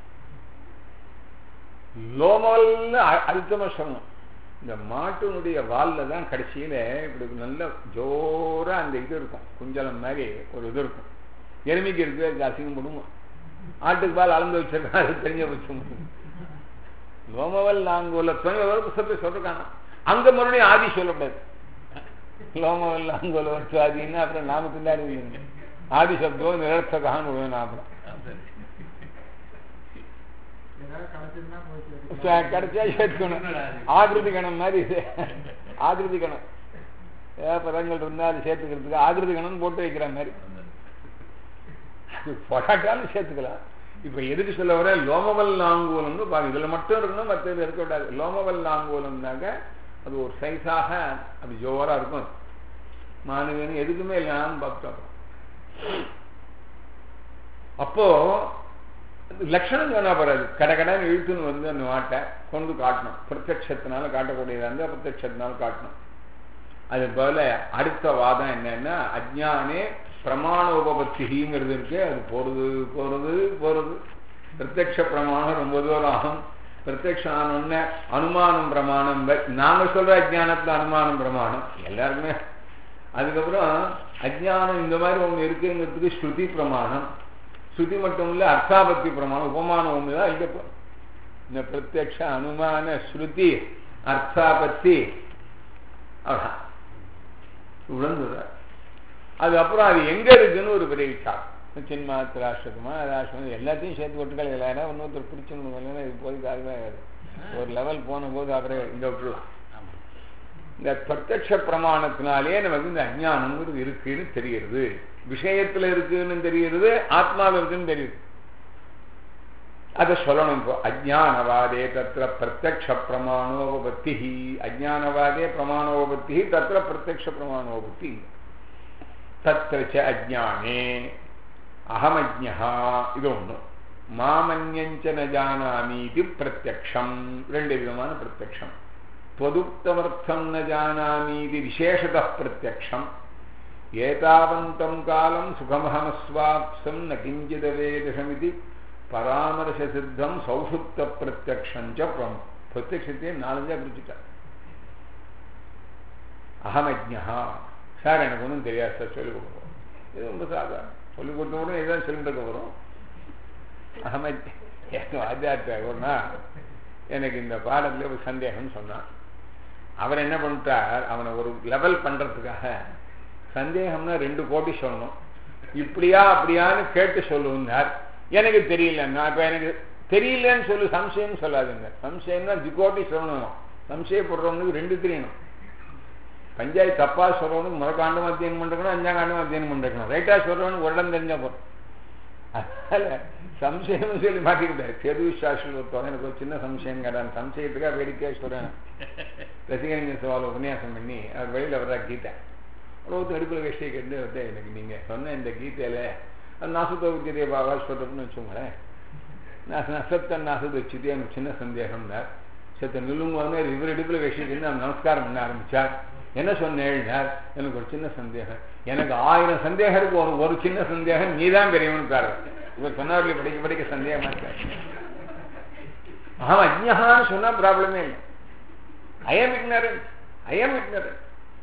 லோமவல்னு அழுத்தமா சொல்லணும் இந்த மாட்டினுடைய வாலில் தான் கடைசியில் இப்படி நல்ல ஜோரா அந்த இது இருக்கும் குஞ்சலம் மாதிரி ஒரு இது இருக்கும் எருமைக்கு இருக்கு அதுக்கு அசிங்கம் பண்ணுவோம் ஆட்டுக்கு பால் அளந்து வச்சிருக்கா அது தெரிஞ்ச பட்சம் லோமவல் நாங்கூல துணை புத்தகத்தை சொல்றானா அங்க மறுபடியும் ஆதி சொல்லக்கூடாது லோமவல் நாங்கூல வச்சு ஆதின்னா அப்புறம் நாம பின்னாடி ஆதி சப்தம் நிரர்த்தகான்னு விடுவேன் அப்புறம் கிடைச்சா சேர்த்துக்கணும் ஆகிருதி கணம் மாதிரி இது ஆகிருதி கணம் ஏதாவது பதங்கள் இருந்தால் அது சேர்த்துக்கிறதுக்கு ஆகிருதி கணம் போட்டு வைக்கிற மாதிரி அது போராட்டாலும் சேர்த்துக்கலாம் இப்ப எதுக்கு சொல்ல வர லோமவல் நாங்கூலம்னு பாருங்க இதுல மட்டும் இருக்கணும் மற்ற இது இருக்கக்கூடாது லோமவல் நாங்கூலம்னாக்க அது ஒரு சைஸாக அது ஜோரா இருக்கும் மாணவன் எதுக்குமே இல்லைன்னு பார்த்தோம் அப்போ லட்சணம் சொன்னா போறாது கடை கடன் இழுத்துன்னு வந்து அந்த மாட்டை கொண்டு காட்டணும் பிரத்யட்சத்தினால காட்டக்கூடியதா இருந்தா பிரத்யட்சத்தினால காட்டணும் அது போல அடுத்த வாதம் என்னன்னா அஜ்ஞானே பிரமாண உபபத்திங்கிறது இருக்கு அது போறது போறது போறது பிரத்யக்ஷ பிரமாணம் ரொம்ப தூரம் ஆகும் பிரத்யக்ஷம் ஆனோடனே அனுமானம் பிரமாணம் நாங்க சொல்ற அஜ்ஞானத்துல அனுமானம் பிரமாணம் எல்லாருக்குமே அதுக்கப்புறம் அஜ்ஞானம் இந்த மாதிரி ஒண்ணு இருக்குங்கிறதுக்கு ஸ்ருதி பிரமாணம் ஸ்ருதி மட்டும் இல்ல அர்த்தாபத்தி பிரமாணம் உபமானம் ஒண்ணுதான் இங்க இந்த பிரத்யக்ஷ அனுமான ஸ்ருதி அர்த்தாபத்தி அவ்வளவுதான் உழந்துடுறார் அதுக்கப்புறம் அது எங்க இருக்குன்னு ஒரு பெரிய விசாரம் சின்மாத்திராஷ்டகமா ராஷ்டிரமா எல்லாத்தையும் சேர்த்து விட்டுக்கல இல்லைன்னா இன்னொருத்தர் பிடிச்சுன்னு இது போய் காரணமே ஒரு லெவல் போன போது அப்புறம் இங்க விட்டுலாம் இந்த பிரத்யக்ஷ பிரமாணத்தினாலே நமக்கு இந்த அஜானங்கிறது இருக்குன்னு தெரிகிறது விஷயத்துல இருக்குன்னு தெரிகிறது ஆத்மாவில் இருக்குன்னு தெரியுது அதை சொல்லணும் இப்போ அஜானவாதே தத்திர பிரத்யக்ஷ பிரமாணோபத்தி அஜானவாதே பிரமாணோபத்தி தத்திர பிரத்யக்ஷ பிரமாணோபத்தி தத்திரச்ச அஜானே அகமஜா இது ஒண்ணு மாமன்யஞ்ச ந ஜானாமி இது பிரத்யக்ஷம் ரெண்டு விதமான பிரத்யக்ஷம் त्वदुक्तमर्थं न जानामीति विशेषतः प्रत्यक्षम् एतावन्तं कालं सुखमहमस्वाप्सं न किञ्चिदवेदशमिति பராமர்சசித்தம் சௌசுப்த பிரத்யக்ஷம் பிரத்யக்ஷத்தையே நாலஞ்சா பிரிச்சுட்டார் அகமஜா சார் எனக்கு ஒன்றும் தெரியாது சார் சொல்லிக் கொடுப்போம் இது ரொம்ப சாதாரணம் சொல்லிக் கொடுத்த கூட இதான் சொல்லிட்டு இருக்க வரும் அகமஜ் ஆச்சார்த்த ஒன்னா எனக்கு இந்த பாடத்துல ஒரு சந்தேகம் சொன்னான் அவர் என்ன பண்ணிட்டார் அவனை ஒரு லெவல் பண்றதுக்காக சந்தேகம்னா ரெண்டு கோட்டி சொல்லணும் இப்படியா அப்படியான்னு கேட்டு சொல்லுவார் எனக்கு தெரியல நான் இப்ப எனக்கு தெரியலன்னு சொல்லு சம்சயம் சொல்லாதுங்க சம்சயம்னா திக்கோட்டி சொல்லணும் சம்சயப்படுறவனுக்கு ரெண்டு தெரியணும் பஞ்சாயத்து தப்பா சொல்றவனுக்கு முதக்காண்டும் அத்தியனம் பண்ணிருக்கணும் அஞ்சாம் காண்டும் அத்தியனம் பண்ணிருக்கணும் ரைட்டா சொல்றவனுக்கு ஒரு இடம் தெரிஞ்சா போறோம் அதனால சம்சயம் சொல்லி மாட்டிக்கிட்டாரு கேது சாஸ்திரம் ஒருத்தவங்க எனக்கு ஒரு சின்ன சம்சயம் கேட்டான் சம்சயத்துக்காக வேடிக்கையா சொல்றேன் ரசிகரஞ்சன் சவால் உபன்யாசம் பண்ணி அவர் வெளியில வர்ற கீதை ஒருத்தர் அடுப்பில் விஷய கேட்டு வந்து எனக்கு நீங்க சொன்ன இந்த கீதையில நாசுத்த உச்சிதே பாபா சொல்றதுன்னு வச்சுக்கோங்களேன் நசத்த நாசத்தை வச்சுட்டு எனக்கு சின்ன சந்தேகம் சத்த நிலுங்க இவர் இடுப்பில் விஷயத்துக்கு நான் நமஸ்காரம் பண்ண ஆரம்பிச்சார் என்ன சொன்னேன்னார் எனக்கு ஒரு சின்ன சந்தேகம் எனக்கு ஆயிரம் சந்தேகம் இருக்கு ஒரு ஒரு சின்ன சந்தேகம் நீதான் பெரியவனுக்காரு இவர் சொன்னார்கள் படிக்க படிக்க சந்தேகமா இருக்காரு ஆமா அஜ்ஞகான்னு சொன்னா ப்ராப்ளமே இல்லை ஐஎம் இக்னரன்ஸ் ஐஎம் இக்னரன்ஸ்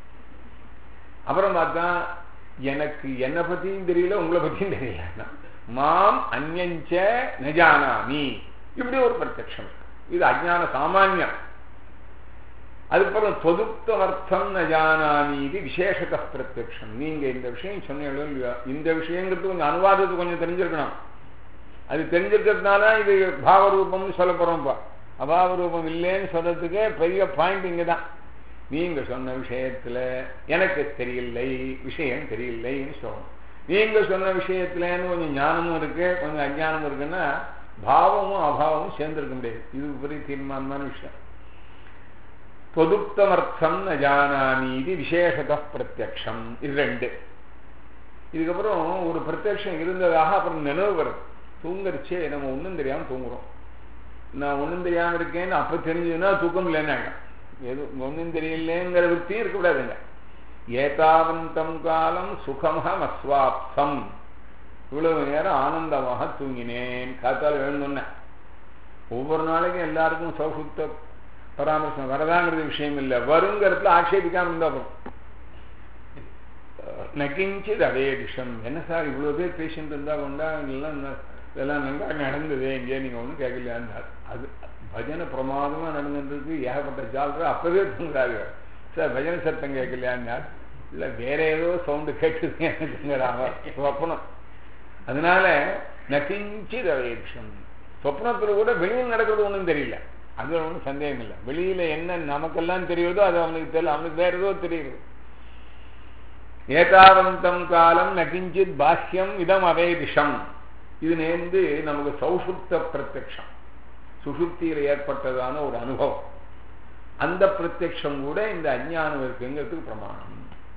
அப்புறம் பார்த்தா எனக்கு என்னை பத்தியும் தெரியல உங்களை பத்தியும் தெரியல மாம் அந்யஞ்ச நஜானாமி இப்படி ஒரு பிரத்யக்ஷம் இது அஜான சாமானியம் அதுக்கப்புறம் தொதுப்தமர்த்தம் ந ஜானாமி இது விசேஷத பிரத்யக்ஷம் நீங்க இந்த விஷயம் சொன்னீங்களோ இல்லையோ இந்த விஷயங்கிறது கொஞ்சம் அனுவாதத்துக்கு கொஞ்சம் தெரிஞ்சிருக்கணும் அது தெரிஞ்சிருக்கிறதுனால இது பாவரூபம்னு சொல்ல போறோம்ப்பா அபாவ ரூபம் இல்லைன்னு சொல்றதுக்கு பெரிய பாயிண்ட் இங்க தான் நீங்க சொன்ன விஷயத்துல எனக்கு தெரியலை விஷயம் தெரியலைன்னு சொல்லணும் நீங்க சொன்ன விஷயத்துலன்னு கொஞ்சம் ஞானமும் இருக்கு கொஞ்சம் அஜானமும் இருக்குன்னா பாவமும் அபாவமும் சேர்ந்திருக்க முடியாது இது பெரிய தீர்மானமான விஷயம் தொதுப்தமர்த்தம் ந ஜானாமி இது விசேஷத பிரத்யக்ஷம் இது ரெண்டு இதுக்கப்புறம் ஒரு பிரத்யக்ஷம் இருந்ததாக அப்புறம் நினைவு வருது தூங்கரிச்சே நம்ம ஒன்றும் தெரியாம தூங்குறோம் நான் ஒன்றும் தெரியாம இருக்கேன்னு அப்ப தெரிஞ்சதுன்னா தூக்கம் இல்லைன்னு எது ஒன்றும் தெரியலேங்கிற விற்பியும் இருக்கக்கூடாதுங்க ஏதாவந்தம் காலம் சுகமகம் அஸ்வாப்சம் இவ்வளவு நேரம் ஆனந்தமாக தூங்கினேன் காத்தால் எழுந்தோன்னேன் ஒவ்வொரு நாளைக்கும் எல்லாருக்கும் சௌசுத்த பராமரிசம் வரதாங்கிறது விஷயம் இல்லை வருங்கிறதுல ஆட்சேபிக்காம இருந்தா போதும் நகிஞ்சித் அதே விஷம் என்ன சார் இவ்வளவு பேர் பேஷண்ட் இருந்தா கொண்டா எல்லாம் இதெல்லாம் நல்லா நடந்தது எங்கேயே நீங்க ஒன்றும் கேட்கலையான்னார் அது பஜனை பிரமாதமா நடந்துருக்கு ஏகப்பட்ட ஜால்ற அப்பவே தூங்குறாங்க சார் பஜனை சத்தம் கேட்கலையான்னார் இல்ல வேற ஏதோ சவுண்டு கேட்டுதுங்கிறாங்க சொப்பனம் அதனால நகிஞ்சித் அதே விஷம் சொப்னத்துல கூட வெளியில் நடக்கிறது ஒன்றும் தெரியல அதுல ஒன்றும் சந்தேகம் இல்லை வெளியில என்ன நமக்கெல்லாம் தெரியுதோ அது அவனுக்கு தெரியல அவனுக்கு வேற ஏதோ தெரியுது ஏதாவந்தம் காலம் நகிஞ்சித் பாஷ்யம் இதம் அவேதிஷம் இது நேர்ந்து நமக்கு சௌசுப்த பிரத்யக்ஷம் சுசுப்தியில் ஏற்பட்டதான ஒரு அனுபவம் அந்த பிரத்யக்ஷம் கூட இந்த அஞ்ஞானம் இருக்குங்கிறதுக்கு பிரமாணம்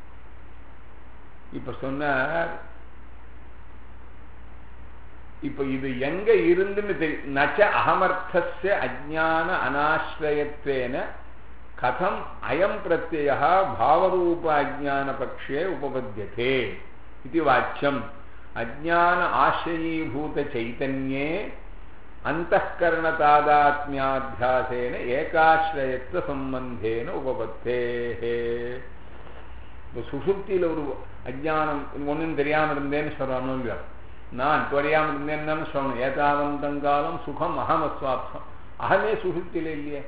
இப்ப சொன்னார் இப்ப இது எங்க இருந்துன்னு தெரியும் நச்ச அகமர்த்தஸ்ய அஜான அனாசிரயத்வேன கதம் அயம் பிரத்யய பாவரூப அஜான பக்ஷே உபபத்தியதே இது வாச்சியம் அஜான ஆசிரயீபூத சைத்தன்யே அந்தகரண தாதாத்மியாத்தியாசேன ஏகாசிரயத்துவ சம்பந்தேன உபபத்தே இப்போ சுசுப்தியில் ஒரு அஜானம் ஒன்றும் தெரியாமல் இருந்தேன்னு சொல்றானோ இல்லையா நான் தெரியாமல் இருந்தேன்னு சொல்லணும் ஏதாவந்தங்காலம் சுகம் அகம் அஸ்வாப்சம் அகமே சுசுப்தியில் இல்லையே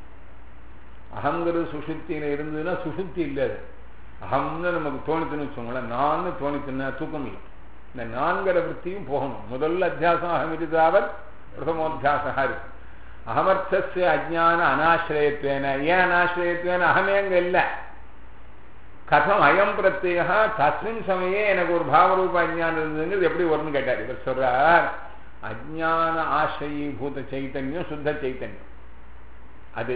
அகங்கிறது சுசுப்தியில் இருந்ததுன்னா சுசுப்தி இல்லை அது அகம்னு நமக்கு தோணித்துன்னு வச்சோங்களேன் நான் தோணித்துன்னா தூக்கம் இல்லை இந்த நான்கிற விற்த்தியும் போகணும் முதல்ல அத்தியாசம் அகமிருதாவத் பிரதமோத்தியாசா இருக்கு அகமர்த்தஸ்ய அஜான அனாசிரயத்வேன ஏன் அனாசிரயத்வேன அகமே அங்க இல்லை கதம் அயம் பிரத்யேக தஸ்மின் சமயே எனக்கு ஒரு பாவரூப அஜானம் இருந்ததுங்கிறது எப்படி வரும்னு கேட்டார் இவர் சொல்றார் அஜான ஆசிரயீபூத சைத்தன்யம் சுத்த சைத்தன்யம் அது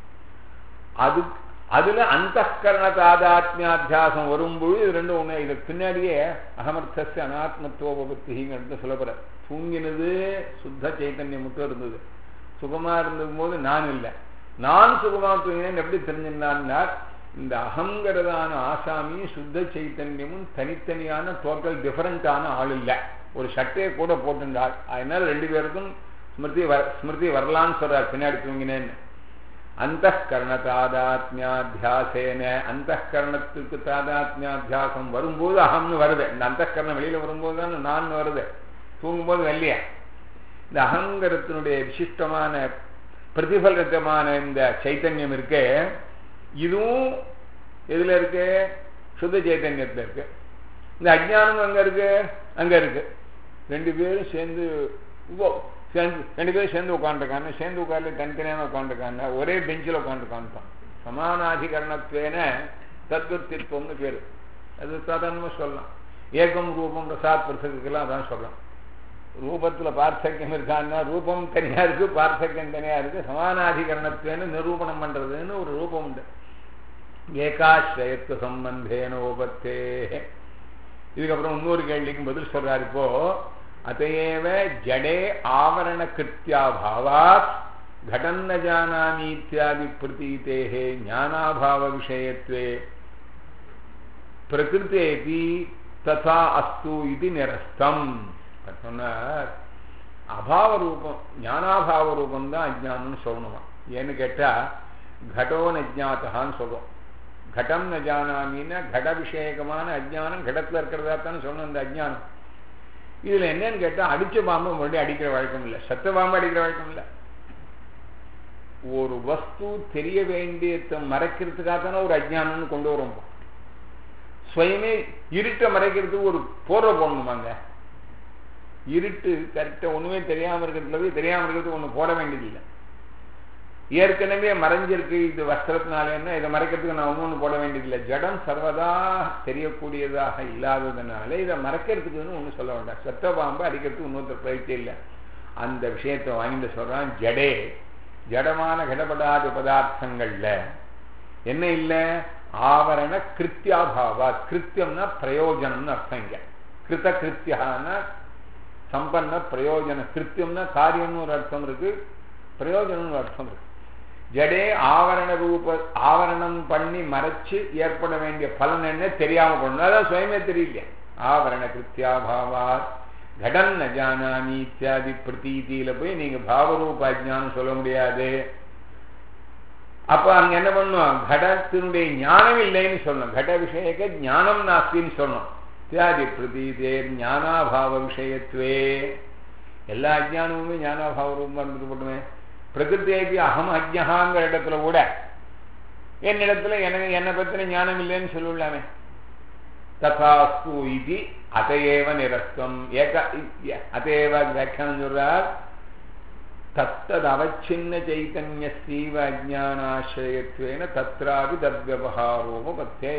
அது அதுல அந்தகரண தாதாத்மியாத்தியாசம் வரும்பொழுது இது ரெண்டும் ஒண்ணு இது பின்னாடியே அகமர்த்தஸ்ய அனாத்மத்துவபத்திங்கிறது சொல்லப்படுற தூங்கினது சுத்த சைத்தன்யம் மட்டும் இருந்தது சுகமா இருந்தது போது நான் இல்லை நான் சுகமா தூங்கினேன் எப்படி தெரிஞ்சிருந்தான்னா இந்த அகங்கிறதான ஆசாமியும் சுத்த சைத்தன்யமும் தனித்தனியான டோட்டல் டிஃபரெண்டான ஆள் இல்லை ஒரு சட்டையை கூட போட்டுண்டாள் அதனால ரெண்டு பேருக்கும் ஸ்மிருதி வர ஸ்மிருதி வரலான்னு சொல்றார் பின்னாடி தூங்கினேன்னு அந்த கரண தாதாத்மியாத்தியாசேன அந்த கரணத்துக்கு தாதாத்மியாத்தியாசம் வரும்போது அகம்னு வருது இந்த அந்த கரணம் வெளியில வரும்போது தான் நான் வருது தூங்கும்போது வரலையா இந்த அகங்கரத்தினுடைய விசிஷ்டமான பிரதிபலித்தமான இந்த சைத்தன்யம் இருக்கு இதுவும் எதுல இருக்கு சுத்த சைத்தன்யத்துல இருக்கு இந்த அஜ்ஞானம் அங்க இருக்கு அங்க இருக்கு ரெண்டு பேரும் சேர்ந்து சேர்ந்து ரெண்டு பேரும் சேர்ந்து உட்காந்துருக்காங்க சேர்ந்து உட்கார்ந்து தனித்தனியான உட்காந்துருக்காங்க ஒரே பெஞ்சில் உட்காந்துருக்கான்ட்டான் சமானாதிகரணத்துவேன தத்வத்தித்வம்னு பேரு அது சாதாரணமாக சொல்லலாம் ஏகம் ரூபம் பிரசாத் பிரசத்துக்கெல்லாம் அதான் சொல்லலாம் ரூபத்துல பார்த்தக்கியம் இருக்கான்னா ரூபம் தனியா இருக்கு பார்த்தக்கியம் தனியா இருக்கு சமானாதிகரணத்துவேன்னு நிரூபணம் பண்றதுன்னு ஒரு ரூபம் உண்டு ஏகாஸ்ரயத்துவ சம்பந்தேன உபத்தே இதுக்கப்புறம் இன்னொரு கேள்விக்கும் பதில் சொல்றாரு இப்போ அத்தையேவ ஜடே ஆவரண கிருத்தியாபாவாத் கடன்ன ஜானாமி இத்தியாதி பிரதீதேகே ஞானாபாவ விஷயத்வே பிரகிருத்தேபி ததா அஸ்து இது நிரஸ்தம் சொன்னார் அபாவ ரூபம் ஞானாபாவ ரூபம் தான் அஜானம்னு சொல்லணுமா ஏன்னு கேட்டா கடோ நஜாத்தகான்னு சொல்றோம் கடம் ந ஜானாமின்னா கட விஷயகமான அஜானம் கடத்துல இருக்கிறதா தானே சொன்னோம் இந்த அஜானம் இதுல என்னன்னு கேட்டா அடிச்ச பாம்பு மறுபடியும் அடிக்கிற வழக்கம் இல்லை சத்த பாம்பு அடிக்கிற வழக்கம் இல்லை ஒரு வஸ்து தெரிய வேண்டியதை மறைக்கிறதுக்காக தானே ஒரு அஜ்ஞானம்னு கொண்டு வரும் சுயமே இருட்டை மறைக்கிறதுக்கு ஒரு போர்வை போடணுமாங்க இருட்டு கரெக்டா ஒண்ணுமே தெரியாம இருக்கிறதுல தெரியாம இருக்கிறதுக்கு ஒண்ணு போட வேண்டியதில்லை ஏற்கனவே மறைஞ்சிருக்கு இது வஸ்திரத்தினாலேன்னா இதை மறைக்கிறதுக்கு நான் ஒன்று ஒன்று போட வேண்டியதில்லை ஜடம் சர்வதா தெரியக்கூடியதாக இல்லாததுனால இதை மறைக்கிறதுக்குன்னு ஒன்று சொல்ல வேண்டாம் சொத்த பாம்பு அடிக்கிறதுக்கு இன்னொருத்தர் பயிற்சி இல்லை அந்த விஷயத்தை வாங்கிட்டு சொல்றான் ஜடே ஜடமான கடப்படாத பதார்த்தங்கள்ல என்ன இல்லை ஆவரண கிருத்தியாபாவா கிருத்தியம்னா பிரயோஜனம்னு அர்த்தம் இங்க கிருத்த கிருத்தியானா சம்பன்ன பிரயோஜன கிருத்தியம்னா காரியம்னு ஒரு அர்த்தம் இருக்கு பிரயோஜனம்னு ஒரு அர்த்தம் இருக்கு ஜடே ஆவரண ரூப ஆவரணம் பண்ணி மறைச்சு ஏற்பட வேண்டிய பலன் என்ன தெரியாம போடணும் அதான் சுயமே தெரியல ஆவரண கிருத்தியாபாவா கடன் ந ஜானாமி இத்தியாதி பிரதீதியில போய் நீங்க பாவரூப அஜானம் சொல்ல முடியாது அப்ப அங்க என்ன பண்ணும் கடத்தினுடைய ஞானம் இல்லைன்னு சொல்லணும் கட விஷயக்க ஞானம் நாஸ்தின்னு சொல்லணும் இத்தியாதி பிரதீதே ஞானாபாவ விஷயத்துவே எல்லா அஜானமுமே ஞானாபாவ ரூபம் இருந்துட்டு பிரகிருத்தேபி அகம் அஜ்யகாங்கிற இடத்துல கூட என்னிடத்துல எனக்கு என்னை பத்தின ஞானம் இல்லைன்னு சொல்லலாமே ததாஸ்து இது அதையேவ நிரஸ்தம் ஏக அதையேவ வியாக்கியானம் சொல்றார் தத்தது அவச்சின்ன சைத்தன்யஸ்தீவ அஜானாசிரயத்வேன தத்ராபி தத்வியவகாரோபத்தே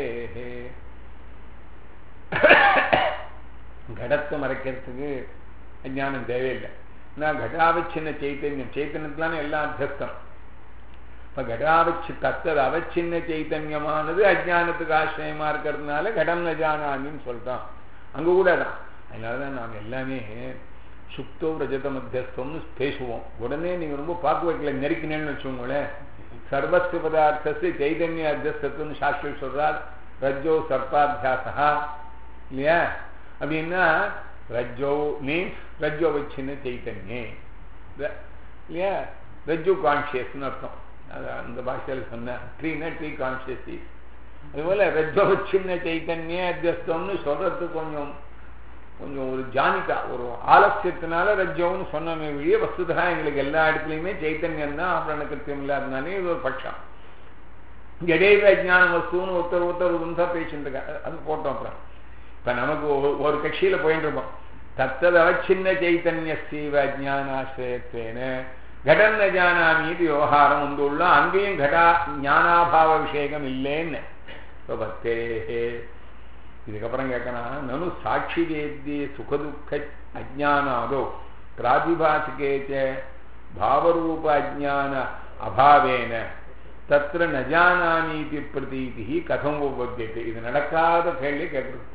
கடத்தை மறைக்கிறதுக்கு அஜானம் தேவையில்லை நான் கடாவச்சின்ன சைத்தன்யம் சைத்தன்யத்திலான எல்லாம் அத்தியஸ்தம் இப்ப கடாவச்சு தத்தது அவச்சின்ன சைத்தன்யமானது அஜானத்துக்கு ஆசிரியமா இருக்கிறதுனால கடம் நஜானாமின்னு சொல்றான் அங்க கூட தான் அதனாலதான் நாம் எல்லாமே சுக்தோ ரஜத மத்தியஸ்தம்னு பேசுவோம் உடனே நீங்க ரொம்ப பார்க்க வைக்கல நெருக்கினேன்னு வச்சுக்கோங்களேன் சர்வஸ்வ பதார்த்தத்து சைதன்ய அத்தியஸ்தத்துவம்னு சாஸ்திரி சொல்றார் ரஜ்ஜோ சர்ப்பாத்தியாசா இல்லையா அப்படின்னா ரஜ்ஜோ மீன்ஸ் ரஜ்ஜோ வச்சுன்னு சைத்தன்யே இல்லையா ரஜ்ஜு கான்சியஸ்னு அர்த்தம் அது அந்த பாஷையில் சொன்ன ட்ரீனா ட்ரீ கான்சியஸ் அதுபோல ரஜ்ஜோ சின்ன சைத்தன்ய அத்தியஸ்தம்னு சொல்றதுக்கு கொஞ்சம் கொஞ்சம் ஒரு ஜானிக்கா ஒரு ஆலசியத்தினால ரஜ்ஜோன்னு சொன்னமே வழிய வசுதா எங்களுக்கு எல்லா இடத்துலையுமே சைத்தன்யம் தான் ஆபரண கிருத்தியம் இல்லாதனாலே இது ஒரு பட்சம் ஜடேவ அஜான வஸ்துன்னு ஒருத்தர் ஒருத்தர் ஒன்றா பேசிட்டு இருக்காங்க அது போட்டோம் அப்புறம் இப்ப நமக்கு ஒரு கட்சியில போயிட்டு இருப்போம் தத்தது அவச்சின்ன சைத்தன்ய ஸ்ரீவ அஜானாசிரயத்தேன கடன் ஜானாமி இது விவகாரம் வந்துள்ள அங்கேயும் கடா ஞானாபாவ விஷேகம் இல்லைன்னு பத்தேஹே இதுக்கப்புறம் கேட்கணும் நனு சாட்சி வேத்திய சுகதுக்க அஜானாதோ பிராதிபாசிகே பாவரூப அஜான அபாவேன தத்திர நஜானாமீதி பிரதீதி கதம் உபத்தியது இது நடக்காத கேள்வி கேட்கறது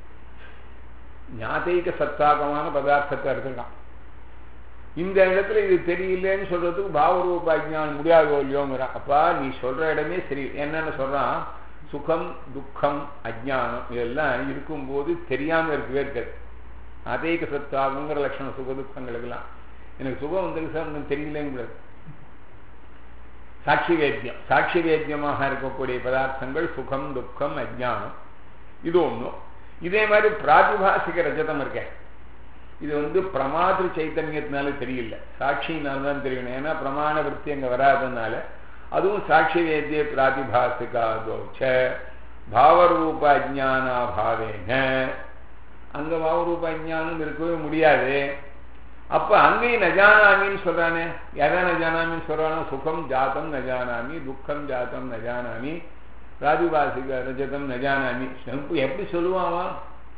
ஞாதைக சத்தாகமான பதார்த்தத்தை எடுத்துக்கலாம் இந்த இடத்துல இது தெரியலன்னு சொல்றதுக்கு பாவரூப அஜானம் முடியாதோ இல்லையோங்கிறான் அப்பா நீ சொல்ற இடமே சரி என்னன்னு சொல்றான் சுகம் துக்கம் அஜானம் இதெல்லாம் இருக்கும்போது தெரியாம இருக்கவே இருக்காது அதேக சத்தாகுங்கிற லட்சணம் சுக துக்கங்களுக்கெல்லாம் எனக்கு சுகம் வந்திருக்கு சார் ஒன்றும் தெரியலங்கிறது சாட்சி வேத்தியம் சாட்சி வேத்தியமாக இருக்கக்கூடிய பதார்த்தங்கள் சுகம் துக்கம் அஜானம் இது ஒன்றும் இதே மாதிரி பிராதிபாசிக ரஜதம் இருக்க இது வந்து பிரமாதிரு சைத்தன்யத்தினால தெரியல சாட்சியினால தான் தெரியணும் ஏன்னா பிரமாண விற்பி அங்கே வராதனால அதுவும் சாட்சி வேத்திய பிராதிபாசிகாதோச்ச பாவரூப அஜானாபாவேன அங்க பாவரூப அஜானம் இருக்கவே முடியாது அப்ப அங்கேயும் நஜானாமின்னு சொல்றானே எதை நஜானாமின்னு சொல்றானோ சுகம் ஜாத்தம் நஜானாமி துக்கம் ஜாத்தம் நஜானாமி பிராதிபாசிக ரஜதம் நஜானாமி எப்படி சொல்லுவான்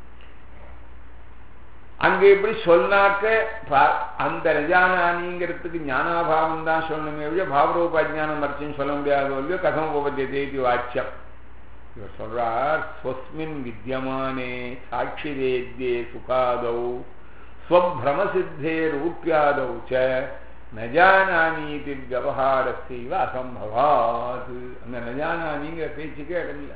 அங்க எப்படி சொன்னாக்க அந்த ரஜானானிங்கிறதுக்கு ஞானாபாவம் தான் சொல்லணுமே ஒழிய பாவரூப அஜானம் மறைச்சுன்னு சொல்ல முடியாதோ இல்லையோ கதம் உபத்தியதேதி வாட்சியம் இவர் சொல்றார் ஸ்வஸ்மின் வித்தியமானே சாட்சி வேத்தியே சுகாதௌ ஸ்வபிரமசித்தே ரூப்பியாதௌ ச நஜானானீதி விவகாரத்தைவ அசம்பவாது அந்த நஜானானிங்கிற பேச்சுக்கே இடமில்லை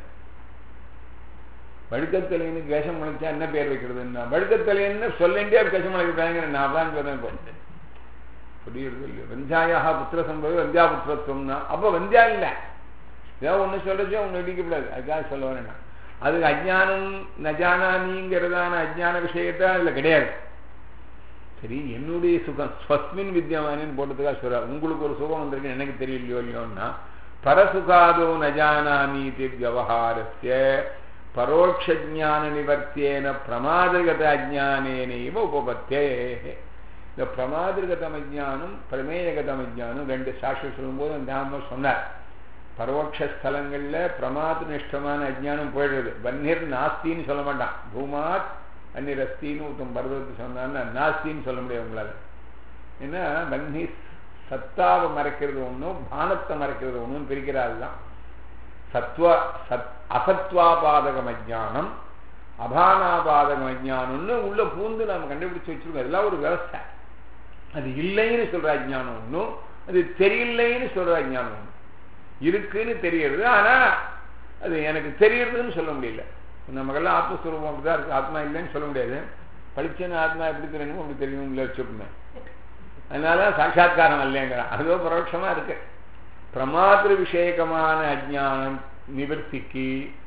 வழுக்கத்தலைன்னு கேசம் முளைச்சா என்ன பேர் வைக்கிறதுன்னா வழுக்கத்தலைன்னு சொல்லிண்டே கேசம் முளைக்கிறாங்க நான் தான் சொல்றேன் இப்போ புரியுறது இல்லையோ வெஞ்சாயாக புத்திர சம்பவம் வந்தியா புத்திரத்துவம்னா அப்போ வந்தியா இல்லை ஏதோ ஒன்று சொல்றச்சோ ஒன்று இடிக்கப்படாது அதுக்காக சொல்ல வரேன் அது அஜானம் நஜானானிங்கிறதான அஜான விஷயத்த அதில் கிடையாது சரி என்னுடைய சுகம் ஸ்வஸ்மின் வித்யமானின்னு போட்டதுக்காக சொல்றார் உங்களுக்கு ஒரு சுகம் வந்திருக்கு எனக்கு தெரியலையோ இல்லையோன்னா பரசுகாதோ நஜானாமீதி விவகாரஸ்ய பரோட்சஜான நிவர்த்தியேன பிரமாதகத அஜானேனைவ உபபத்தே இந்த பிரமாதிருகதம் அஜானம் பிரமேயகதம் அஜானம் ரெண்டு சாட்சி சொல்லும்போது ஞாபகம் சொன்னார் பரோட்ச ஸ்தலங்கள்ல பிரமாத நிஷ்டமான அஜானம் போயிடுறது வன்னிர் நாஸ்தின்னு சொல்ல மாட்டான் பூமாத் அந்நிர் அஸ்தின்னு ஒருத்தன் பர்வத்து சொன்னான்னா நாஸ்தின்னு சொல்ல முடியாது உங்களால ஏன்னா வன்னி சத்தாவை மறைக்கிறது ஒன்றும் பானத்தை மறைக்கிறது ஒன்றும் பிரிக்கிறாரு தான் சத்வ சத் அசத்வாபாதகம் அஜானம் அபானாபாதகம் அஜானம்னு உள்ள பூந்து நம்ம கண்டுபிடிச்சு வச்சிருக்கோம் இதெல்லாம் ஒரு விவசாய அது இல்லைன்னு சொல்ற அஜானம் ஒன்றும் அது தெரியலைன்னு சொல்ற அஜானம் ஒன்று இருக்குன்னு தெரியறது ஆனா அது எனக்கு தெரியறதுன்னு சொல்ல முடியல நமக்கெல்லாம் ஆத்மஸ்வரூபம் அப்படிதான் இருக்கு ஆத்மா இல்லைன்னு சொல்ல முடியாது படிச்சேன்னு ஆத்மா எப்படி தெரியணுமோ அப்படி தெரியணும் இல்லை வச்சுக்கோங்க அதனால சாட்சா்காரம் இல்லைங்கிறான் அதுவோ பரோட்சமா இருக்கு பிரமாத்திர விஷயகமான அஜானம் நிவர்த்திக்கு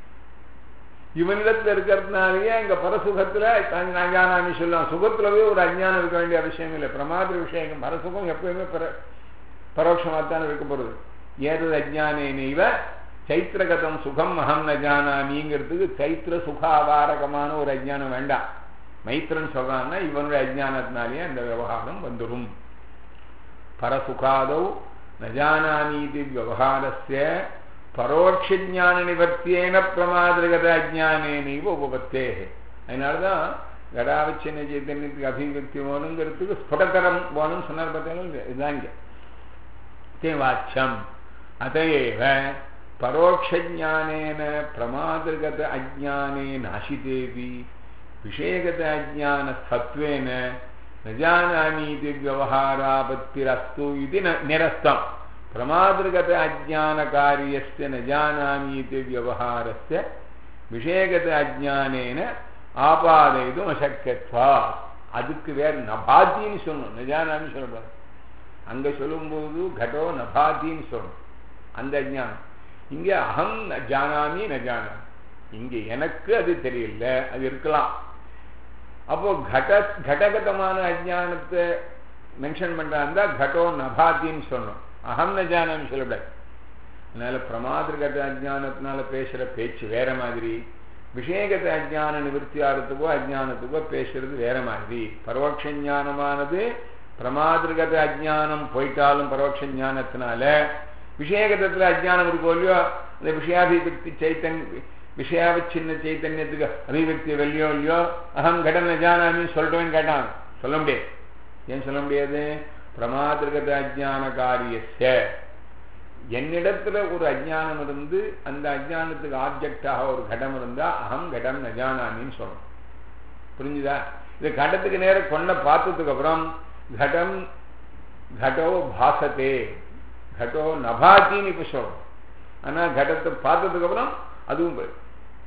இவனிடத்துல இருக்கிறதுனாலயே இங்க பரசுகத்துல அஜானாமி சொல்லலாம் சுகத்துலவே ஒரு அஜானம் இருக்க வேண்டிய அவசியம் இல்லை பிரமாத்திர விஷயம் பரசுகம் எப்பயுமே பர பரோட்சமாகத்தான் இருக்க போறது ஏதது அஜானேனைவ சைத்திரகதம் சுகம் அகம் நஜானாமிங்கிறதுக்கு சைத்திர சுகாவாரகமான ஒரு அஜானம் வேண்டாம் மைத்திரன் சொல்றான்னா இவனுடைய அஜானத்தினாலேயே அந்த விவகாரம் வந்துடும் பரசுகாதௌ ந ஜானாமீதி விவகாரஸ்ய பரோட்சஞான நிவர்த்தியேன பிரமாதிருகத அஜானேனைவ உபபத்தே அதனாலதான் கடாவச்சின்ன சைத்தன்யத்துக்கு அபிவிருத்தி வேணுங்கிறதுக்கு ஸ்புடதரம் வேணும்னு சொன்னார் பார்த்தீங்களா இதுதான் இங்க தேவாச்சம் அதையேவ பரோட்சஞானேன பிரமாதிருகத அஜானே நாசிதேவி விஷயகத அஜான சத்வேன நஜானாமீதி விவகாராபத்திரஸ்து இது நிரஸ்தம் பிரமாதிருகத அஜான காரியஸ்ய நஜானாமீதி விவகாரஸ்ய விஷயகத அஜானேன ஆபாதைதும் அசக்கியத்வா அதுக்கு வேற நபாத்தின்னு சொல்லணும் நஜானாமி சொல்லக்கூடாது அங்க சொல்லும்போது கடோ நபாத்தின்னு சொல்லணும் அந்த அஜானம் இங்க அகம் ஜானாமி நஜானாமி இங்க எனக்கு அது தெரியல அது இருக்கலாம் அப்போ கட கடகதமான அஜானத்தை மென்ஷன் பண்றாந்தா கடோ நபாத்தின்னு சொல்லணும் அகம் நஜானாமி சொல்லக்கூடாது அதனால பிரமாதிருகத அஜானத்தினால பேசுற பேச்சு வேற மாதிரி விஷயகத அஜான நிவர்த்தி ஆகிறதுக்கோ அஜானத்துக்கோ பேசுறது வேற மாதிரி பரோட்ச ஞானமானது பிரமாதிருகத அஜானம் போயிட்டாலும் பரோட்ச ஞானத்தினால விஷயகதத்துல அஜானம் இருக்கோ இல்லையோ அந்த விஷயாபிவிருத்தி சைத்தன் விஷயாவச்சின்ன சைத்தன்யத்துக்கு அபிவிருத்தி வெள்ளியோ இல்லையோ அகம் கடன் அஜானாமி சொல்றேன்னு கேட்டான் சொல்ல முடியாது ஏன் சொல்ல முடியாது பிரமாதிருகத அஜான காரியஸ்ய என்னிடத்துல ஒரு அஜானம் இருந்து அந்த அஜானத்துக்கு ஆப்ஜெக்டாக ஒரு கடம் இருந்தா அகம் கடம் நஜானாமின்னு சொல்லணும் புரிஞ்சுதா இது கடத்துக்கு நேரம் கொண்ட பார்த்ததுக்கு அப்புறம் கடம் கடோ பாசத்தே கடோ நபாத்தின்னு இப்ப சொல்லணும் ஆனா கடத்தை பார்த்ததுக்கு அப்புறம் அதுவும் போயிடும்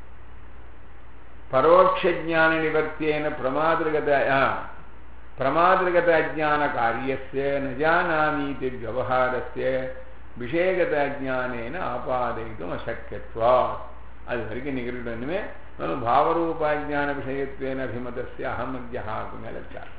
பரோட்சஜான நிவர்த்தியேன பிரமாதிருகத பிரமாதிருகத அஜான காரியஸ்ய நஜானாமீதி விவகாரஸ்ய விஷயகத அஜானேன ஆபாதைத்தும் அசக்கியத்வா அது வரைக்கும் நிகழ்வு பாவரூபாஜான விஷயத்வேன அபிமதஸ்ய அகமத்யா மேல